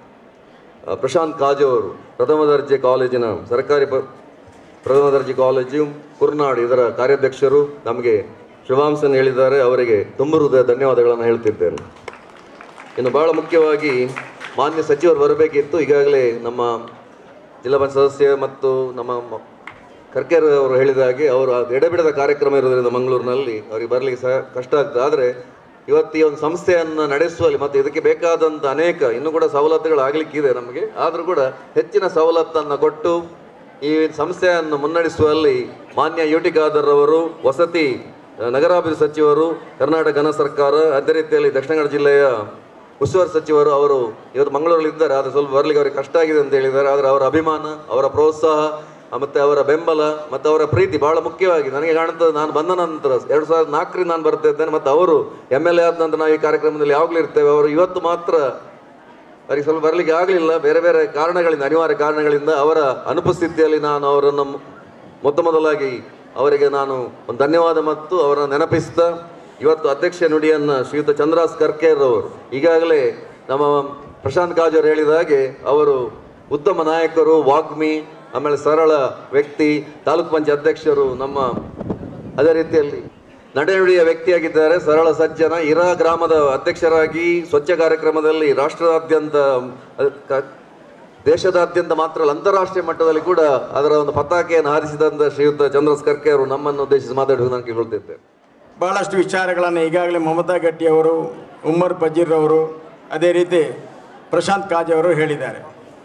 ಆ, ಪ್ರಶಾಂತ್ ಕಾಜು ಅವರು ಪ್ರಥಮ ದರ್ಜೆ ಕಾಲೇಜಿನ ಸರ್ಕಾರಿ ಪ ಪ್ರಥಮ ದರ್ಜೆ ಕಾಲೇಜು ಕುರ್ನಾಡ್ ಇದರ ಕಾರ್ಯಾಧ್ಯಕ್ಷರು ನಮಗೆ ಶುಭಾಂಶನ ಹೇಳಿದ್ದಾರೆ ಅವರಿಗೆ ತುಂಬ ಹೃದಯ ಧನ್ಯವಾದಗಳನ್ನು ಹೇಳ್ತಿದ್ದೇನೆ ಇನ್ನು ಬಹಳ ಮುಖ್ಯವಾಗಿ ಮಾನ್ಯ ಸಚಿವರು ಬರಬೇಕಿತ್ತು ಈಗಾಗಲೇ ನಮ್ಮ ಜಿಲ್ಲಾ ಪಂಚಾಯತ್ ಸದಸ್ಯ ಮತ್ತು ನಮ್ಮ ಮ- ಕರ್ಕೇರ್ ಅವರು ಹೇಳಿದ ಹಾಗೆ ಅವರು ಅದು ಎಡೆಬಿಡದ ಕಾರ್ಯಕ್ರಮ ಇರೋದ್ರಿಂದ ಮಂಗಳೂರಿನಲ್ಲಿ ಅವರಿಗೆ ಬರಲಿಕ್ಕೆ ಸಹ ಕಷ್ಟ ಆಗ್ತದೆ ಆದರೆ ಇವತ್ತು ಈ ಒಂದು ಸಂಸ್ಥೆಯನ್ನು ನಡೆಸುವಲ್ಲಿ ಮತ್ತು ಇದಕ್ಕೆ ಬೇಕಾದಂಥ ಅನೇಕ ಇನ್ನೂ ಕೂಡ ಸವಲತ್ತುಗಳು ಆಗಲಿಕ್ಕಿದೆ ನಮಗೆ ಆದರೂ ಕೂಡ ಹೆಚ್ಚಿನ ಸವಲತ್ತನ್ನು ಕೊಟ್ಟು ಈ ಸಂಸ್ಥೆಯನ್ನು ಮುನ್ನಡೆಸುವಲ್ಲಿ ಮಾನ್ಯ ಯು ಟಿ ಖಾದರ್ ಅವರು ವಸತಿ ಆ, ನಗರಾಭಿವೃದ್ಧಿ ಸಚಿವರು ಕರ್ನಾಟಕ ಘನ ಸರ್ಕಾರ ಅದೇ ರೀತಿಯಲ್ಲಿ ದಕ್ಷಿಣ ಕನ್ನಡ ಜಿಲ್ಲೆಯ ಉಸ್ತುವಾರಿ ಸಚಿವರು ಅವರು ಇವತ್ತು ಮಂಗಳೂರಲ್ಲಿ ಇದ್ದಾರೆ ಆದರೆ ಸ್ವಲ್ಪ ಬರ್ಲಿಕ್ಕೆ ಅವರಿಗೆ ಕಷ್ಟ ಆಗಿದೆ ಅಂತ ಹೇಳಿದ್ದಾರೆ ಆದರೆ ಅವರ ಅಭಿಮಾನ ಅವರ ಪ್ರೋತ್ಸಾಹ ಆ, ಮತ್ತೆ ಅವರ ಬೆಂಬಲ ಮತ್ತು ಅವರ ಪ್ರೀತಿ ಬಹಳ ಮುಖ್ಯವಾಗಿ ನನಗೆ ಕಾಣುತ್ತದೆ ನಾನು ಬಂದ ನಂತರ ಎರಡು ಸಾವಿರದ ನಾಲ್ಕರಿಂದ ನಾನು ಬರ್ತಾ ಇದ್ದೇನೆ ಮತ್ತು ಅವರು ಎಮ್ ಎಲ್ ಎ ಆದ ನಂತರ ನಾವು ಈ ಕಾರ್ಯಕ್ರಮದಲ್ಲಿ ಯಾವಾಗಲೂ ಇರ್ತೇವೆ ಅವರು ಇವತ್ತು ಮಾತ್ರ ಅವರಿಗೆ ಸ್ವಲ್ಪ ಬರಲಿಕ್ಕೆ ಆಗಲಿಲ್ಲ ಬೇರೆ ಬೇರೆ ಕಾರಣಗಳಿಂದ ಅನಿವಾರ್ಯ ಕಾರಣಗಳಿಂದ ಅವರ ಅನುಪಸ್ಥಿತಿಯಲ್ಲಿ ನಾನು ಅವರನ್ನು ಮೊ- ಮೊತ್ತ ಮೊದಲಾಗಿ ಅವರಿಗೆ ನಾನು ಒಂದು ಧನ್ಯವಾದ ಮತ್ತು ಅವರನ್ನು ನೆನಪಿಸ್ತಾ ಇವತ್ತು ಅಧ್ಯಕ್ಷ ನುಡಿಯನ್ನು ಶ್ರೀಯುತ ಚಂದ್ರಾಸ್ ಕರ್ಕೇರ್ ಅವರು ಈಗಾಗಲೇ ನಮ್ಮ ಪ್ರಶಾಂತ್ ಕಾಜ್ ಅವರು ಹೇಳಿದ ಹಾಗೆ ಅವರು ಉತ್ತಮ ನಾಯಕರು ವಾಗ್ಮಿ ಆಮೇಲೆ ಸರಳ ವ್ಯಕ್ತಿ ತಾಲೂಕು ಪಂಚಾಯತ್ ಅಧ್ಯಕ್ಷರು ನಮ್ಮ ಅದೇ ರೀತಿಯಲ್ಲಿ ನಡೆನುಡಿಯ ವ್ಯಕ್ತಿಯಾಗಿದ್ದಾರೆ ಸರಳ ಸಜ್ಜನ ಇರಾ ಗ್ರಾಮದ ಅಧ್ಯಕ್ಷರಾಗಿ ಸ್ವಚ್ಛ ಕಾರ್ಯಕ್ರಮದಲ್ಲಿ ರಾಷ್ಟ್ರದಾದ್ಯಂತ ಅಹ್, ಕ- ದೇಶದಾದ್ಯಂತ ಮಾತ್ರ ಅಲ್ಲ ಅಂತಾರಾಷ್ಟ್ರೀಯ ಮಟ್ಟದಲ್ಲಿ ಕೂಡ ಅದರ ಒಂದು ಪತಾಕೆಯನ್ನು ಹಾರಿಸಿದಂತ ಶ್ರೀಯುತ ಚಂದ್ರಸ್ ಕರ್ಕೆ ಅವರು ನಮ್ಮನ್ನು ಉದ್ದೇಶಿಸಿ ಮಾತಾಡುವುದು ನಾನು ಕೇಳ್ತಿದ್ದೆ ಬಹಳಷ್ಟು ವಿಚಾರಗಳನ್ನು ಈಗಾಗಲೇ ಮಮತಾ ಗಟ್ಟಿ ಅವರು ಉಮ್ಮರ್ ಪಜೀರ್ ಅವರು ಅದೇ ರೀತಿ ಪ್ರಶಾಂತ್ ಕಾಜ್ ಅವರು ಹೇಳಿದ್ದಾರೆ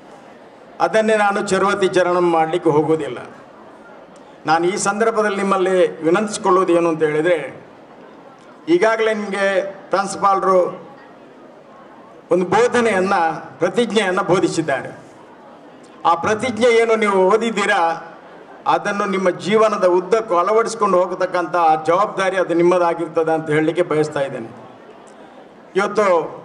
ಅದನ್ನೇ ನಾನು ಚರುವತಿ ಚರಣಂ ಮಾಡಲಿಕ್ಕೆ ಹೋಗುವುದಿಲ್ಲ ನಾನು ಈ ಸಂದರ್ಭದಲ್ಲಿ ನಿಮ್ಮಲ್ಲಿ ವಿನಂತಿಸಿಕೊಳ್ಳುವುದು ಏನು ಅಂತ ಹೇಳಿದರೆ ಈಗಾಗಲೇ ನಿಮಗೆ ಪ್ರಾಂಶುಪಾಲರು ಒಂದು ಬೋಧನೆಯನ್ನು ಪ್ರತಿಜ್ಞೆಯನ್ನು ಬೋಧಿಸಿದ್ದಾರೆ ಆ ಪ್ರತಿಜ್ಞೆ ಏನು ನೀವು ಓದಿದ್ದೀರಾ ಅದನ್ನು ನಿಮ್ಮ ಜೀವನದ ಉದ್ದಕ್ಕೂ ಅಳವಡಿಸ್ಕೊಂಡು ಹೋಗತಕ್ಕಂಥ ಆ ಜವಾಬ್ದಾರಿ ಅದು ನಿಮ್ಮದಾಗಿರ್ತದೆ ಅಂತ ಹೇಳಲಿಕ್ಕೆ ಬಯಸ್ತಾ ಇದ್ದೇನೆ ಇವತ್ತು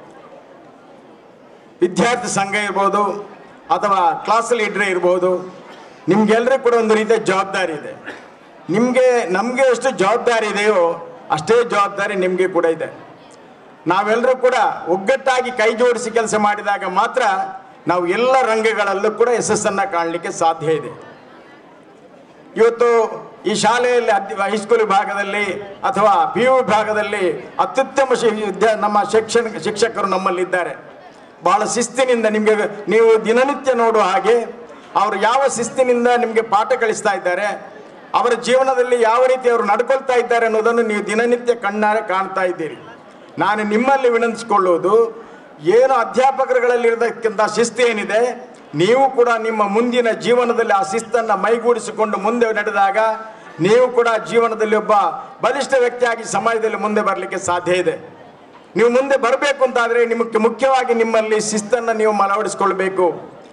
ವಿದ್ಯಾರ್ಥಿ ಸಂಘ ಇರ್ಬೋದು ಅಥವಾ ಕ್ಲಾಸ್ ಲೀಡ್ರೇ ಇರ್ಬೋದು ನಿಮ್ಗೆಲ್ಲರಿಗೂ ಕೂಡ ಒಂದು ರೀತಿಯ ಜವಾಬ್ದಾರಿ ಇದೆ ನಿಮಗೆ ನಮಗೆ ಎಷ್ಟು ಜವಾಬ್ದಾರಿ ಇದೆಯೋ ಅಷ್ಟೇ ಜವಾಬ್ದಾರಿ ನಿಮಗೆ ಕೂಡ ಇದೆ ನಾವೆಲ್ಲರೂ ಕೂಡ ಒಗ್ಗಟ್ಟಾಗಿ ಕೈ ಜೋಡಿಸಿ ಕೆಲಸ ಮಾಡಿದಾಗ ಮಾತ್ರ ನಾವು ಎಲ್ಲ ರಂಗಗಳಲ್ಲೂ ಕೂಡ ಯಶಸ್ಸನ್ನು ಕಾಣಲಿಕ್ಕೆ ಸಾಧ್ಯ ಇದೆ ಇವತ್ತು ಈ ಶಾಲೆಯಲ್ಲಿ ಅದ್- ಹೈಸ್ಕೂಲ್ ವಿಭಾಗದಲ್ಲಿ ಅಥವಾ ಪಿ ಯು ವಿಭಾಗದಲ್ಲಿ ಅತ್ಯುತ್ತಮ ಶಿ- ವಿದ್ಯಾ- ನಮ್ಮ ಶಿಕ್ಷಣ ಶಿಕ್ಷಕರು ನಮ್ಮಲ್ಲಿದ್ದಾರೆ ಬಹಳ ಶಿಸ್ತಿನಿಂದ ನಿಮಗೆ ನೀವು ದಿನನಿತ್ಯ ನೋಡುವ ಹಾಗೆ ಅವರು ಯಾವ ಶಿಸ್ತಿನಿಂದ ನಿಮಗೆ ಪಾಠ ಕಲಿಸ್ತಾ ಇದ್ದಾರೆ ಅವರ ಜೀವನದಲ್ಲಿ ಯಾವ ರೀತಿ ಅವರು ನಡ್ಕೊಳ್ತಾ ಇದ್ದಾರೆ ಅನ್ನೋದನ್ನು ನೀವು ದಿನನಿತ್ಯ ಕಣ್ಣಾರೆ ಕಾಣ್ತಾ ಇದ್ದೀರಿ ನಾನು ನಿಮ್ಮಲ್ಲಿ ವಿನಂತಿಸಿಕೊಳ್ಳುವುದು ಏನು ಅಧ್ಯಾಪಕರುಗಳಲ್ಲಿರತಕ್ಕಂಥ ಶಿಸ್ತು ಏನಿದೆ ನೀವು ಕೂಡ ನಿಮ್ಮ ಮುಂದಿನ ಜೀವನದಲ್ಲಿ ಆ ಶಿಸ್ತನ್ನು ಮೈಗೂಡಿಸಿಕೊಂಡು ಮುಂದೆ ನಡೆದಾಗ ನೀವು ಕೂಡ ಜೀವನದಲ್ಲಿ ಒಬ್ಬ ಬಲಿಷ್ಠ ವ್ಯಕ್ತಿಯಾಗಿ ಸಮಾಜದಲ್ಲಿ ಮುಂದೆ ಬರಲಿಕ್ಕೆ ಸಾಧ್ಯ ಇದೆ ನೀವು ಮುಂದೆ ಬರಬೇಕು ಅಂತಾದರೆ ನಿಮಗೆ ಮುಖ್ಯವಾಗಿ ನಿಮ್ಮಲ್ಲಿ ಶಿಸ್ತನ್ನು ನೀವು ಅಳವಡಿಸ್ಕೊಳ್ಬೇಕು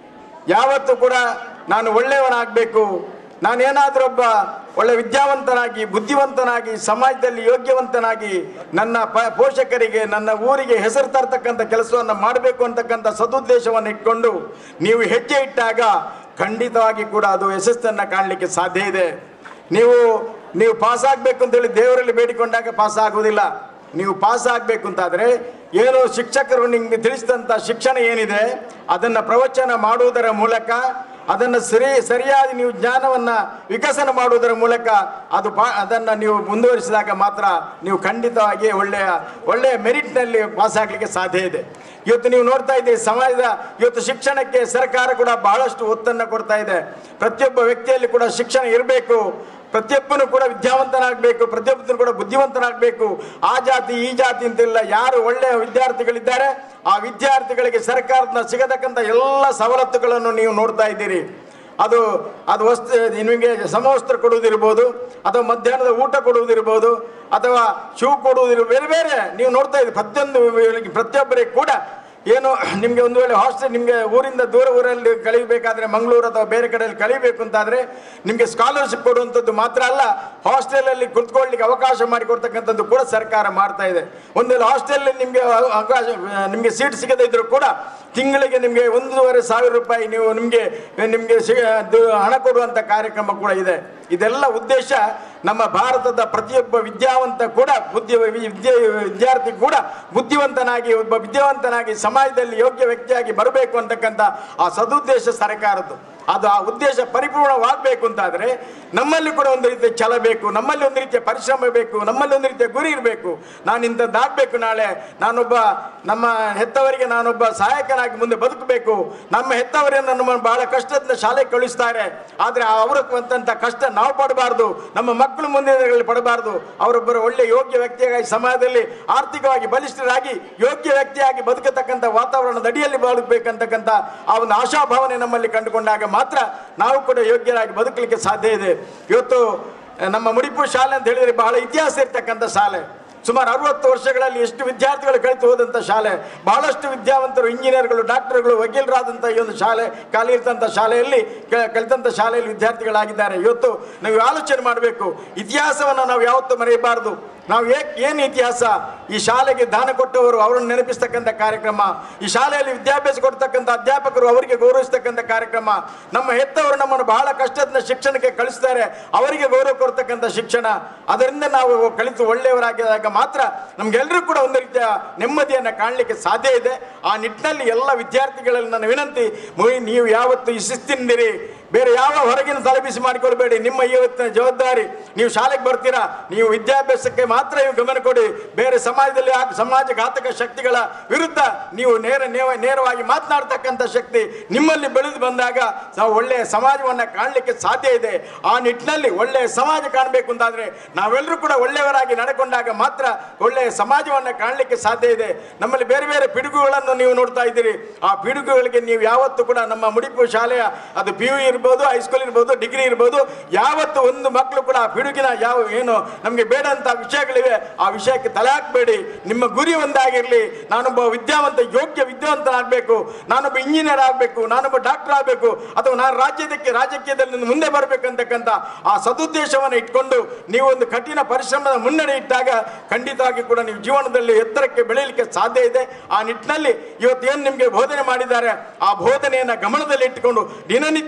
ಯಾವತ್ತೂ ಕೂಡ ನಾನು ಒಳ್ಳೆಯವನಾಗಬೇಕು ನಾನೇನಾದರೂ ಒಬ್ಬ ಒಳ್ಳೆ ವಿದ್ಯಾವಂತನಾಗಿ ಬುದ್ಧಿವಂತನಾಗಿ ಸಮಾಜದಲ್ಲಿ ಯೋಗ್ಯವಂತನಾಗಿ ನನ್ನ ಪ ಪೋಷಕರಿಗೆ ನನ್ನ ಊರಿಗೆ ಹೆಸರು ತರ್ತಕ್ಕಂಥ ಕೆಲಸವನ್ನು ಮಾಡಬೇಕು ಅಂತಕ್ಕಂಥ ಸದುದ್ದೇಶವನ್ನು ಇಟ್ಕೊಂಡು ನೀವು ಹೆಜ್ಜೆ ಇಟ್ಟಾಗ ಖಂಡಿತವಾಗಿ ಕೂಡ ಅದು ಯಶಸ್ಸನ್ನು ಕಾಣಲಿಕ್ಕೆ ಸಾಧ್ಯ ಇದೆ ನೀವು ನೀವು ಪಾಸ್ ಆಗಬೇಕು ಅಂತೇಳಿ ದೇವರಲ್ಲಿ ಬೇಡಿಕೊಂಡಾಗ ಪಾಸ್ ಆಗುವುದಿಲ್ಲ ನೀವು ಪಾಸ್ ಆಗಬೇಕು ಅಂತಾದರೆ ಏನು ಶಿಕ್ಷಕರು ನಿಮಗೆ ತಿಳಿಸಿದಂಥ ಶಿಕ್ಷಣ ಏನಿದೆ ಅದನ್ನು ಪ್ರವಚನ ಮಾಡುವುದರ ಮೂಲಕ ಅದನ್ನು ಸರಿ ಸರಿಯಾಗಿ ನೀವು ಜ್ಞಾನವನ್ನು ವಿಕಸನ ಮಾಡುವುದರ ಮೂಲಕ ಅದು ಪಾ ಅದನ್ನು ನೀವು ಮುಂದುವರಿಸಿದಾಗ ಮಾತ್ರ ನೀವು ಖಂಡಿತವಾಗಿ ಒಳ್ಳೆಯ ಒಳ್ಳೆಯ ಮೆರಿಟ್ನಲ್ಲಿ ಪಾಸ್ ಆಗಲಿಕ್ಕೆ ಸಾಧ್ಯ ಇದೆ ಇವತ್ತು ನೀವು ನೋಡ್ತಾ ಇದ್ದೀರಿ ಸಮಾಜದ ಇವತ್ತು ಶಿಕ್ಷಣಕ್ಕೆ ಸರ್ಕಾರ ಕೂಡ ಬಹಳಷ್ಟು ಒತ್ತನ್ನು ಕೊಡ್ತಾ ಇದೆ ಪ್ರತಿಯೊಬ್ಬ ವ್ಯಕ್ತಿಯಲ್ಲಿ ಕೂಡ ಶಿಕ್ಷಣ ಇರಬೇಕು ಪ್ರತಿಯೊಬ್ಬನು ಕೂಡ ವಿದ್ಯಾವಂತನಾಗಬೇಕು ಪ್ರತಿಯೊಬ್ಬನು ಕೂಡ ಬುದ್ಧಿವಂತನಾಗಬೇಕು ಆ ಜಾತಿ ಈ ಜಾತಿ ಅಂತಿಲ್ಲ ಯಾರು ಒಳ್ಳೆಯ ವಿದ್ಯಾರ್ಥಿಗಳಿದ್ದಾರೆ ಆ ವಿದ್ಯಾರ್ಥಿಗಳಿಗೆ ಸರ್ಕಾರದಿಂದ ಸಿಗತಕ್ಕಂಥ ಎಲ್ಲ ಸವಲತ್ತುಗಳನ್ನು ನೀವು ನೋಡ್ತಾ ಇದ್ದೀರಿ ಅದು ಅದು ವಸ್ತು ನಿಮಗೆ ಸಮವಸ್ತ್ರ ಕೊಡುವುದಿರ್ಬೋದು ಅಥವಾ ಮಧ್ಯಾಹ್ನದ ಊಟ ಕೊಡುವುದಿರ್ಬೋದು ಅಥವಾ ಶೂ ಕೊಡುವುದಿರ್ಬೋದು ಬೇರೆ ಬೇರೆ ನೀವು ನೋಡ್ತಾ ಇದ್ದೀರಿ ಪ್ರತಿಯೊಂದು ಪ್ರತಿಯೊಬ್ಬರಿಗೆ ಕೂಡ ಏನು ನಿಮಗೆ ಒಂದು ವೇಳೆ ಹಾಸ್ಟೆಲ್ ನಿಮಗೆ ಊರಿಂದ ದೂರ ಊರಲ್ಲಿ ಕಲಿಬೇಕಾದ್ರೆ ಮಂಗಳೂರು ಅಥವಾ ಬೇರೆ ಕಡೆಯಲ್ಲಿ ಕಲಿಬೇಕು ಅಂತಾದರೆ ನಿಮಗೆ ಸ್ಕಾಲರ್ಶಿಪ್ ಕೊಡುವಂಥದ್ದು ಮಾತ್ರ ಅಲ್ಲ ಹಾಸ್ಟೆಲಲ್ಲಿ ಕುತ್ಕೊಳ್ಳಿಕ್ಕೆ ಅವಕಾಶ ಮಾಡಿಕೊಡ್ತಕ್ಕಂಥದ್ದು ಕೂಡ ಸರ್ಕಾರ ಮಾಡ್ತಾ ಇದೆ ಒಂದು ವೇಳೆ ಹಾಸ್ಟೆಲಲ್ಲಿ ನಿಮಗೆ ಅವಕಾಶ ನಿಮಗೆ ಸೀಟ್ ಸಿಗದೇ ಇದ್ರೂ ಕೂಡ ತಿಂಗಳಿಗೆ ನಿಮಗೆ ಒಂದೂವರೆ ಸಾವಿರ ರೂಪಾಯಿ ನೀವು ನಿಮಗೆ ನಿಮಗೆ ಸಿ ಅದು ಹಣ ಕೊಡುವಂಥ ಕಾರ್ಯಕ್ರಮ ಕೂಡ ಇದೆ ಇದೆಲ್ಲ ಉದ್ದೇಶ ನಮ್ಮ ಭಾರತದ ಪ್ರತಿಯೊಬ್ಬ ವಿದ್ಯಾವಂತ ಕೂಡ ಬುದ್ಧಿ ವಿದ್ಯೆ ವಿದ್ಯಾರ್ಥಿ ಕೂಡ ಬುದ್ಧಿವಂತನಾಗಿ ಒಬ್ಬ ವಿದ್ಯಾವಂತನಾಗಿ ಸಮಾಜದಲ್ಲಿ ಯೋಗ್ಯ ವ್ಯಕ್ತಿಯಾಗಿ ಬರಬೇಕು ಅಂತಕ್ಕಂಥ ಆ ಸದುದ್ದೇಶ ಸರ್ಕಾರದ್ದು ಅದು ಆ ಉದ್ದೇಶ ಪರಿಪೂರ್ಣವಾಗಬೇಕು ಅಂತಾದರೆ ನಮ್ಮಲ್ಲಿ ಕೂಡ ಒಂದು ರೀತಿಯ ಛಲ ಬೇಕು ನಮ್ಮಲ್ಲಿ ಒಂದು ರೀತಿಯ ಪರಿಶ್ರಮ ಬೇಕು ನಮ್ಮಲ್ಲಿ ಒಂದು ರೀತಿಯ ಗುರಿ ಇರಬೇಕು ನಾನು ಇಂಥದ್ದಾಗಬೇಕು ನಾಳೆ ನಾನೊಬ್ಬ ನಮ್ಮ ಹೆತ್ತವರಿಗೆ ನಾನೊಬ್ಬ ಸಹಾಯಕನಾಗಿ ಮುಂದೆ ಬದುಕಬೇಕು ನಮ್ಮ ಹೆತ್ತವರನ್ನು ನಮ್ಮ ಬಹಳ ಕಷ್ಟದಿಂದ ಶಾಲೆಗೆ ಕಳಿಸ್ತಾರೆ ಆದರೆ ಅವರು ಬಂದಂಥ ಕಷ್ಟ ನಾವು ಪಡಬಾರ್ದು ನಮ್ಮ ಮಕ್ಕಳು ಮುಂದೆ ಪಡಬಾರ್ದು ಅವರೊಬ್ಬರು ಒಳ್ಳೆಯ ಯೋಗ್ಯ ವ್ಯಕ್ತಿಯಾಗಿ ಸಮಾಜದಲ್ಲಿ ಆರ್ಥಿಕವಾಗಿ ಬಲಿಷ್ಠರಾಗಿ ಯೋಗ್ಯ ವ್ಯಕ್ತಿಯಾಗಿ ಬದುಕತಕ್ಕಂಥ ವಾತಾವರಣದ ಅಡಿಯಲ್ಲಿ ಬದುಕಬೇಕಂತಕ್ಕಂಥ ಆ ಒಂದು ಆಶಾಭಾವನೆ ನಮ್ಮಲ್ಲಿ ಕಂಡುಕೊಂಡಾಗ ಮಾತ್ರ ನಾವು ಕೂಡ ಯೋಗ್ಯರಾಗಿ ಬದುಕಲಿಕ್ಕೆ ಸಾಧ್ಯ ಇದೆ ಇವತ್ತು ಅಹ್, ನಮ್ಮ ಮುಡಿಪು ಶಾಲೆ ಅಂತ ಹೇಳಿದರೆ ಬಹಳ ಇತಿಹಾಸ ಇರ್ತಕ್ಕಂಥ ಶಾಲೆ ಸುಮಾರು ಅರವತ್ತು ವರ್ಷಗಳಲ್ಲಿ ಎಷ್ಟು ವಿದ್ಯಾರ್ಥಿಗಳು ಕಲಿತು ಹೋದಂಥ ಶಾಲೆ ಬಹಳಷ್ಟು ವಿದ್ಯಾವಂತರು ಇಂಜಿನಿಯರ್ಗಳು ಡಾಕ್ಟರ್ಗಳು ವಕೀಲರಾದಂಥ ಈ ಒಂದು ಶಾಲೆ ಖಾಲಿ ಇರ್ತಂಥ ಶಾಲೆಯಲ್ಲಿ ಕ- ಕಲಿತಂಥ ಶಾಲೆಯಲ್ಲಿ ವಿದ್ಯಾರ್ಥಿಗಳಾಗಿದ್ದಾರೆ ಇವತ್ತು ನಾವು ಆಲೋಚನೆ ಮಾಡಬೇಕು ಇತಿಹಾಸವನ್ನು ನಾವು ಯಾವತ್ತೂ ಮರೆಯಬಾರದು ನಾವು ಏಕ್ ಏನು ಇತಿಹಾಸ ಈ ಶಾಲೆಗೆ ದಾನ ಕೊಟ್ಟವರು ಅವರನ್ನು ನೆನಪಿಸ್ತಕ್ಕಂಥ ಕಾರ್ಯಕ್ರಮ ಈ ಶಾಲೆಯಲ್ಲಿ ವಿದ್ಯಾಭ್ಯಾಸ ಕೊಡ್ತಕ್ಕಂಥ ಅಧ್ಯಾಪಕರು ಅವರಿಗೆ ಗೌರವಿಸ್ತಕ್ಕಂಥ ಕಾರ್ಯಕ್ರಮ ನಮ್ಮ ಹೆತ್ತವರು ನಮ್ಮನ್ನು ಬಹಳ ಕಷ್ಟದಿಂದ ಶಿಕ್ಷಣಕ್ಕೆ ಕಳಿಸ್ತಾರೆ ಅವರಿಗೆ ಗೌರವ ಕೊಡ್ತಕ್ಕಂಥ ಶಿಕ್ಷಣ ಅದರಿಂದ ನಾವು ಕಲಿತು ಒಳ್ಳೆಯವರಾಗಿದ್ದಾಗ ಮಾತ್ರ ನಮ್ಗೆಲ್ಲರೂ ಕೂಡ ಒಂದು ರೀತಿಯ ನೆಮ್ಮದಿಯನ್ನು ಕಾಣಲಿಕ್ಕೆ ಸಾಧ್ಯ ಇದೆ ಆ ನಿಟ್ಟಿನಲ್ಲಿ ಎಲ್ಲ ವಿದ್ಯಾರ್ಥಿಗಳಲ್ಲಿ ನನ್ನ ವಿನಂತಿ ಮುಯಿ ನೀವು ಯಾವತ್ತು ಈ ಶಿಸ್ತಿನಿಂದಿರಿ ಬೇರೆ ಯಾವ ಹೊರಗಿನ ತಲೆಬಿಸಿ ಮಾಡಿಕೊಳ್ಬೇಡಿ ನಿಮ್ಮ ಇವತ್ತಿನ ಜವಾಬ್ದಾರಿ ನೀವು ಶಾಲೆಗೆ ಬರ್ತೀರಾ ನೀವು ವಿದ್ಯಾಭ್ಯಾಸಕ್ಕೆ ಮಾತ್ರ ನೀವು ಗಮನ ಕೊಡಿ ಬೇರೆ ಸಮಾಜದಲ್ಲಿ ಆ ಸಮಾಜ ಘಾತಕ ಶಕ್ತಿಗಳ ವಿರುದ್ಧ ನೀವು ನೇರ ನೇವ- ನೇರವಾಗಿ ಮಾತನಾಡ್ತಕ್ಕಂಥ ಶಕ್ತಿ ನಿಮ್ಮಲ್ಲಿ ಬೆಳೆದು ಬಂದಾಗ ನಾವು ಒಳ್ಳೆಯ ಸಮಾಜವನ್ನು ಕಾಣಲಿಕ್ಕೆ ಸಾಧ್ಯ ಇದೆ ಆ ನಿಟ್ಟಿನಲ್ಲಿ ಒಳ್ಳೆಯ ಸಮಾಜ ಕಾಣಬೇಕು ಅಂತಾದ್ರೆ ನಾವೆಲ್ಲರೂ ಕೂಡ ಒಳ್ಳೆಯವರಾಗಿ ನಡೆಕೊಂಡಾಗ ಮಾತ್ರ ಒಳ್ಳೆಯ ಸಮಾಜವನ್ನು ಕಾಣಲಿಕ್ಕೆ ಸಾಧ್ಯ ಇದೆ ನಮ್ಮಲ್ಲಿ ಬೇರೆ ಬೇರೆ ಪಿಡುಗುಗಳನ್ನು ನೀವು ನೋಡ್ತಾ ಇದ್ದೀರಿ ಆ ಪಿಡುಗುಗಳಿಗೆ ನೀವು ಯಾವತ್ತೂ ಕೂಡ ನಮ್ಮ ಮುಡಿಪು ಶಾಲೆಯ ಅದು ಪಿ ಯು ಇರ್ಬೋದು ಹೈಸ್ಕೂಲ್ ಇರ್ಬೋದು ಡಿಗ್ರಿ ಇರ್ಬೋದು ಯಾವತ್ತು ಒಂದು ಮಕ್ಕಳು ಕೂಡ ಆ ಪಿಡುಗಿನ ಯಾವ ಏನು ನಮಗೆ ಬೇಡಂತ ವಿಷಯಗಳಿವೆ ಆ ವಿಷಯಕ್ಕೆ ತಲೆ ಹಾಕಬೇಡಿ ನಿಮ್ಮ ಗುರಿ ಒಂದಾಗಿರಲಿ ನಾನೊಬ್ಬ ವಿದ್ಯಾವಂತ ಯೋಗ್ಯ ವಿದ್ಯಾವಂತನಾಗಬೇಕು ನಾನೊಬ್ಬ ಇಂಜಿನಿಯರ್ ಆಗಬೇಕು ನಾನೊಬ್ಬ ಡಾಕ್ಟರ್ ಆಗಬೇಕು ಅಥವಾ ನಾನು ರಾಜ್ಯದಕ್ಕೆ ರಾಜಕೀಯದಲ್ಲಿ നിന്ന് ಮುಂದೆ ಬರಬೇಕಂತಕ್ಕಂಥ ಆ ಸದುದ್ದೇಶವನ್ನು ಇಟ್ಕೊಂಡು ನೀವು ಒಂದು ಕಠಿಣ ಪರಿಶ್ರಮದ ಮುನ್ನಡೆ ಇಟ್ಟಾಗ ಖಂಡಿತವಾಗಿ ಕೂಡ ನೀವು ಜೀವನದಲ್ಲಿ ಎತ್ತರಕ್ಕೆ ಬೆಳೆಯಲಿಕ್ಕೆ ಸಾಧ್ಯ ಇದೆ ಆ ನಿಟ್ಟಿನಲ್ಲಿ ಇವತ್ತು ಏನು ನಿಮಗೆ ಬೋಧನೆ ಮಾಡಿದ್ದಾರೆ ಆ ಬೋಧನೆಯನ್ನು ಗಮನದಲ್ಲಿ ಇಟ್ಟುಕೊಂಡು ದಿನನಿತ್ಯ ಶಿಸ್ತ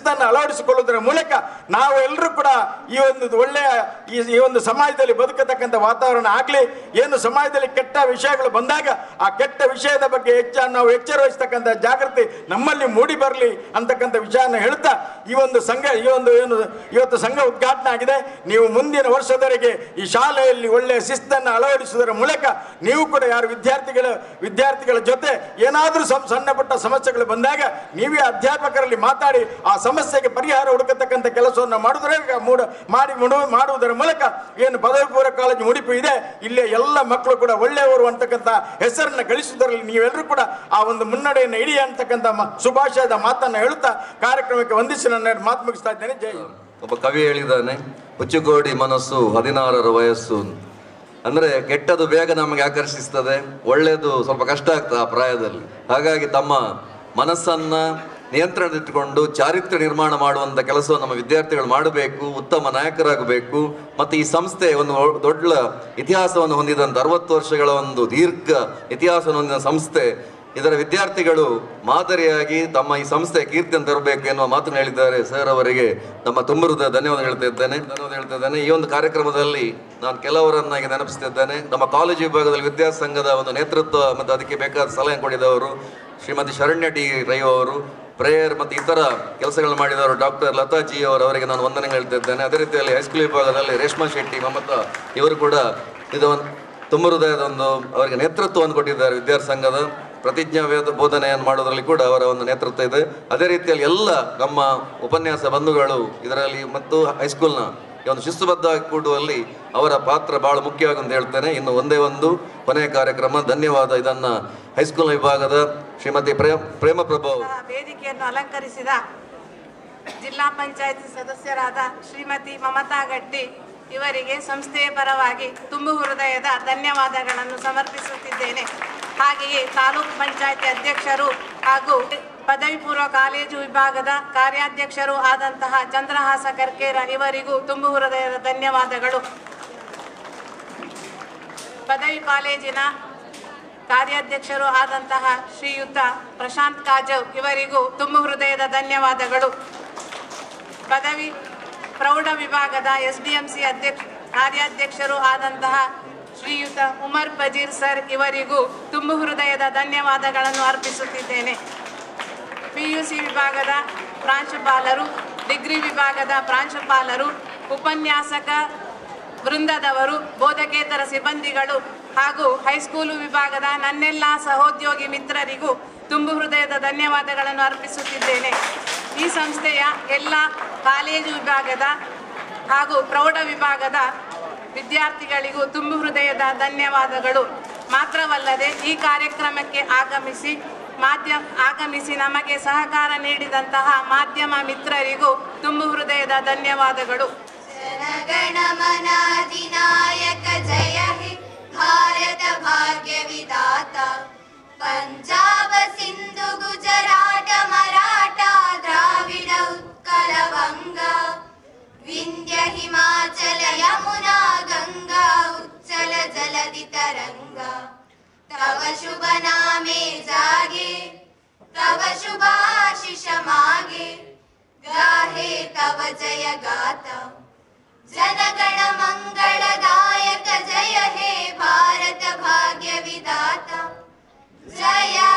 ಶಿಸ್ತನ್ನು ಅಳವಡಿಸಿಕೊಳ್ಳುವುದರ ಮೂಲಕ ನಾವು ಎಲ್ಲರೂ ಕೂಡ ಈ ಒಂದು ಒಳ್ಳೆಯ ಈ ಈ ಒಂದು ಸಮಾಜದಲ್ಲಿ ಬದುಕತಕ್ಕಂಥ ವಾತಾವರಣ ಆಗಲಿ ಏನು ಸಮಾಜದಲ್ಲಿ ಕೆಟ್ಟ ವಿಷಯಗಳು ಬಂದಾಗ ಆ ಕೆಟ್ಟ ವಿಷಯದ ಬಗ್ಗೆ ಹೆಚ್ಚ ನಾವು ಎಚ್ಚರ ವಹಿಸ್ತಕ್ಕಂಥ ಜಾಗೃತಿ ನಮ್ಮಲ್ಲಿ ಮೂಡಿ ಬರಲಿ ಅಂತಕ್ಕಂಥ ವಿಷಯನ ಹೇಳ್ತಾ ಈ ಒಂದು ಸಂಘ ಈ ಒಂದು ಏನು ಇವತ್ತು ಸಂಘ ಉದ್ಘಾಟನೆ ಆಗಿದೆ ನೀವು ಮುಂದಿನ ವರ್ಷದವರೆಗೆ ಈ ಶಾಲೆಯಲ್ಲಿ ಒಳ್ಳೆಯ ಶಿಸ್ತನ್ನು ಅಳವಡಿಸುವುದರ ಮೂಲಕ ನೀವು ಕೂಡ ಯಾರು ವಿದ್ಯಾರ್ಥಿಗಳ ವಿದ್ಯಾರ್ಥಿಗಳ ಜೊತೆ ಏನಾದರೂ ಸಂ- ಸಣ್ಣ ಪುಟ್ಟ ಸಮಸ್ಯೆಗಳು ಬಂದಾಗ ನೀವೇ ಅಧ್ಯಾಪಕರಲ್ಲಿ ಮಾತಾಡಿ ಆ ಸಮಸ್ಯೆಗೆ ಪರಿಹಾರ ಹುಡುಕತಕ್ಕಂಥ ಕೆಲಸವನ್ನು ಮಾಡುವುದರ ಮೂಡ ಮಾಡಿ ಮುಡು- ಮಾಡುವುದರ ಮೂಲಕ ಏನು ಪದವಿ ಪೂರ್ವ ಕಾಲೇಜು ಮುಡಿಪು ಇದೆ ಇಲ್ಲೇ ಎಲ್ಲ ಮಕ್ಕಳು ಕೂಡ ಒಳ್ಳೆಯವರು ಅಂತಕ್ಕಂಥ ಹೆಸರನ್ನು ಗಳಿಸುವುದರಲ್ಲಿ ನೀವೆಲ್ಲರೂ ಕೂಡ ಆ ಒಂದು ಮುನ್ನಡೆಯನ್ನು ಇಡಿ ಅಂತಕ್ಕಂಥ ಮ- ಶುಭಾಶಯದ ಮಾತನ್ನು ಹೇಳುತ್ತಾ ಕಾರ್ಯಕ್ರಮಕ್ಕೆ ವಂದಿಸಿ ನನ್ನ ಮಾತು ಮುಗಿಸ್ತಾ ಇದ್ದೇನೆ ಜೈ ಹಿಂದ್. ಒಬ್ಬ ಕವಿ ಹೇಳಿದ್ದಾನೆ ಹುಚ್ಚುಗೋಡಿ ಮನಸ್ಸು ಹದಿನಾರರ ವಯಸ್ಸು ಅಂದ್ರೆ ಕೆಟ್ಟದು ಬೇಗ ನಮಗೆ ಆಕರ್ಷಿಸ್ತದೆ ಒಳ್ಳೆಯದು ಸ್ವಲ್ಪ ಕಷ್ಟ ಆಗ್ತದೆ ಆ ಪ್ರಾಯದಲ್ಲಿ ಹಾಗಾಗಿ ತಮ್ಮ ಮನಸ್ಸನ್ನ ನಿಯಂತ್ರಣದಲ್ಲಿಟ್ಟುಕೊಂಡು ಚಾರಿತ್ರ್ಯ ನಿರ್ಮಾಣ ಮಾಡುವಂತ ಕೆಲಸವನ್ನು ನಮ್ಮ ವಿದ್ಯಾರ್ಥಿಗಳು ಮಾಡಬೇಕು ಉತ್ತಮ ನಾಯಕರಾಗಬೇಕು ಮತ್ತು ಈ ಸಂಸ್ಥೆ ಒಂದು ಒ- ದೊಡ್ಡ ಇತಿಹಾಸವನ್ನು ಹೊಂದಿದಂತ ಅರವತ್ತು ವರ್ಷಗಳ ಒಂದು ದೀರ್ಘ ಇತಿಹಾಸವನ್ನು ಹೊಂದಿದ ಸಂಸ್ಥೆ ಇದರ ವಿದ್ಯಾರ್ಥಿಗಳು ಮಾದರಿಯಾಗಿ ತಮ್ಮ ಈ ಸಂಸ್ಥೆ ಕೀರ್ತಿಯನ್ನು ತರಬೇಕು ಎನ್ನುವ ಮಾತನ್ನು ಹೇಳಿದ್ದಾರೆ ಸರ್ ಅವರಿಗೆ ನಮ್ಮ ತುಂಬ ಹೃದಯ ಧನ್ಯವಾದ ಹೇಳ್ತಾ ಇದ್ದೇನೆ ಧನ್ಯವಾದ ಹೇಳ್ತಾ ಇದ್ದೇನೆ ಈ ಒಂದು ಕಾರ್ಯಕ್ರಮದಲ್ಲಿ ನಾನು ಕೆಲವರನ್ನಾಗಿ ನೆನಪಿಸ್ತಿದ್ದೇನೆ ನಮ್ಮ ಕಾಲೇಜು ವಿಭಾಗದಲ್ಲಿ ವಿದ್ಯಾಸಂಘದ ಒಂದು ನೇತೃತ್ವ ಮತ್ತು ಅದಕ್ಕೆ ಬೇಕಾದ ಸಲಹೆ ಕೊಡಿದವರು ಶ್ರೀಮತಿ ಶರಣ್ಯ ಟಿ ರೈ ಅವರು ಪ್ರೇಯರ್ ಮತ್ತು ಇತರ ಕೆಲಸಗಳನ್ನು ಮಾಡಿದವರು ಡಾಕ್ಟರ್ ಲತಾಜಿ ಅವರು ಅವರಿಗೆ ನಾನು ವಂದನೆ ಹೇಳ್ತಾ ಇದ್ದೇನೆ ಅದೇ ರೀತಿಯಲ್ಲಿ ಹೈಸ್ಕೂಲ್ ವಿಭಾಗದಲ್ಲಿ ರೇಷ್ಮಾ ಶೆಟ್ಟಿ ಮಮತಾ ಇವರು ಕೂಡ ಇದು ಒಂದು ತುಂಬ ಹೃದಯದ ಒಂದು ಅವರಿಗೆ ನೇತೃತ್ವವನ್ನು ಕೊಟ್ಟಿದ್ದಾರೆ ವಿದ್ಯಾರ್ಥಿ ಸಂಘದ ಪ್ರತಿಜ್ಞಾ ವೇದ ಬೋಧನೆಯನ್ನು ಮಾಡೋದ್ರಲ್ಲಿ ಕೂಡ ಅವರ ಒಂದು ನೇತೃತ್ವ ಇದೆ ಅದೇ ರೀತಿಯಲ್ಲಿ ಎಲ್ಲ ನಮ್ಮ ಉಪನ್ಯಾಸ ಬಂಧುಗಳು ಇದರಲ್ಲಿ ಮತ್ತು ಹೈಸ್ಕೂಲ್ನ ಈ ಒಂದು ಶಿಸ್ತುಬದ್ಧವಾಗಿ ಕೂಡುವಲ್ಲಿ ಅವರ ಪಾತ್ರ ಬಹಳ ಮುಖ್ಯವಾಗಿ ಅಂತ ಹೇಳ್ತೇನೆ ಇನ್ನು ಒಂದೇ ಒಂದು ಕೊನೆಯ ಕಾರ್ಯಕ್ರಮ ಧನ್ಯವಾದ ಇದನ್ನ ಹೈಸ್ಕೂಲ್ ವಿಭಾಗದ ಶ್ರೀಮತಿ ಪ್ರೇಮ ಪ್ರೇಮ ಪ್ರಭು ಅವರು. ವೇದಿಕೆಯನ್ನು ಅಲಂಕರಿಸಿದ ಜಿಲ್ಲಾ ಪಂಚಾಯತ್ ಸದಸ್ಯರಾದ ಶ್ರೀಮತಿ ಮಮತಾ ಗಟ್ಟಿ ಇವರಿಗೆ ಸಂಸ್ಥೆಯ ಪರವಾಗಿ ತುಂಬು ಹೃದಯದ ಧನ್ಯವಾದಗಳನ್ನು ಸಮರ್ಪಿಸುತ್ತಿದ್ದೇನೆ ಹಾಗೆಯೇ ತಾಲೂಕು ಪಂಚಾಯತಿ ಅಧ್ಯಕ್ಷರು ಹಾಗೂ ಪದವಿ ಪೂರ್ವ ಕಾಲೇಜು ವಿಭಾಗದ ಕಾರ್ಯಾಧ್ಯಕ್ಷರು ಆದಂತಹ ಚಂದ್ರಹಾಸ ಕರ್ಕೇರ ಇವರಿಗೂ ತುಂಬು ಹೃದಯದ ಧನ್ಯವಾದಗಳು ಪದವಿ ಕಾಲೇಜಿನ ಕಾರ್ಯಾಧ್ಯಕ್ಷರು ಆದಂತಹ ಶ್ರೀಯುತ ಪ್ರಶಾಂತ್ ಕಾಜವ್ ಇವರಿಗೂ ತುಂಬು ಹೃದಯದ ಧನ್ಯವಾದಗಳು ಪದವಿ ಪ್ರೌಢ ವಿಭಾಗದ ಎಸ್ ಡಿ ಎಂ ಸಿ ಅಧ್ಯಕ್ಷ ಕಾರ್ಯಾಧ್ಯಕ್ಷರು ಆದಂತಹ ಶ್ರೀಯುತ ಉಮರ್ ಪಜೀರ್ ಸರ್ ಇವರಿಗೂ ತುಂಬು ಹೃದಯದ ಧನ್ಯವಾದಗಳನ್ನು ಅರ್ಪಿಸುತ್ತಿದ್ದೇನೆ ಪಿಯುಸಿ ವಿಭಾಗದ ಪ್ರಾಂಶುಪಾಲರು ಡಿಗ್ರಿ ವಿಭಾಗದ ಪ್ರಾಂಶುಪಾಲರು ಉಪನ್ಯಾಸಕ ವೃಂದದವರು ಬೋಧಕೇತರ ಸಿಬ್ಬಂದಿಗಳು ಹಾಗೂ ಹೈಸ್ಕೂಲು ವಿಭಾಗದ ನನ್ನೆಲ್ಲ ಸಹೋದ್ಯೋಗಿ ಮಿತ್ರರಿಗೂ ತುಂಬು ಹೃದಯದ ಧನ್ಯವಾದಗಳನ್ನು ಅರ್ಪಿಸುತ್ತಿದ್ದೇನೆ ಈ ಸಂಸ್ಥೆಯ ಎಲ್ಲ ಕಾಲೇಜು ವಿಭಾಗದ ಹಾಗೂ ಪ್ರೌಢ ವಿಭಾಗದ ವಿದ್ಯಾರ್ಥಿಗಳಿಗೂ ತುಂಬು ಹೃದಯದ ಧನ್ಯವಾದಗಳು ಮಾತ್ರವಲ್ಲದೆ ಈ ಕಾರ್ಯಕ್ರಮಕ್ಕೆ ಆಗಮಿಸಿ ಮಾಧ್ಯಮ ಆಗಮಿಸಿ ನಮಗೆ ಸಹಕಾರ ನೀಡಿದಂತಹ ಮಾಧ್ಯಮ ಮಿತ್ರರಿಗೂ ತುಂಬು ಹೃದಯದ ಧನ್ಯವಾದಗಳು जनगणमनाधिनायक जय हे भारत भाग्य विधाता पञ्जाब सिन्धु गुजराट मराठा द्राविड उत्कल वङ्गा विन्ध्य हिमाचल यमुना गङ्गा उच्चल जलधि तरङ्गा तव शुभ नामे जागे तव शुभाशिष मागे गाहे तव जय गाता जनगण मङ्गलदायक जय हे भारत भाग्य विधाता जय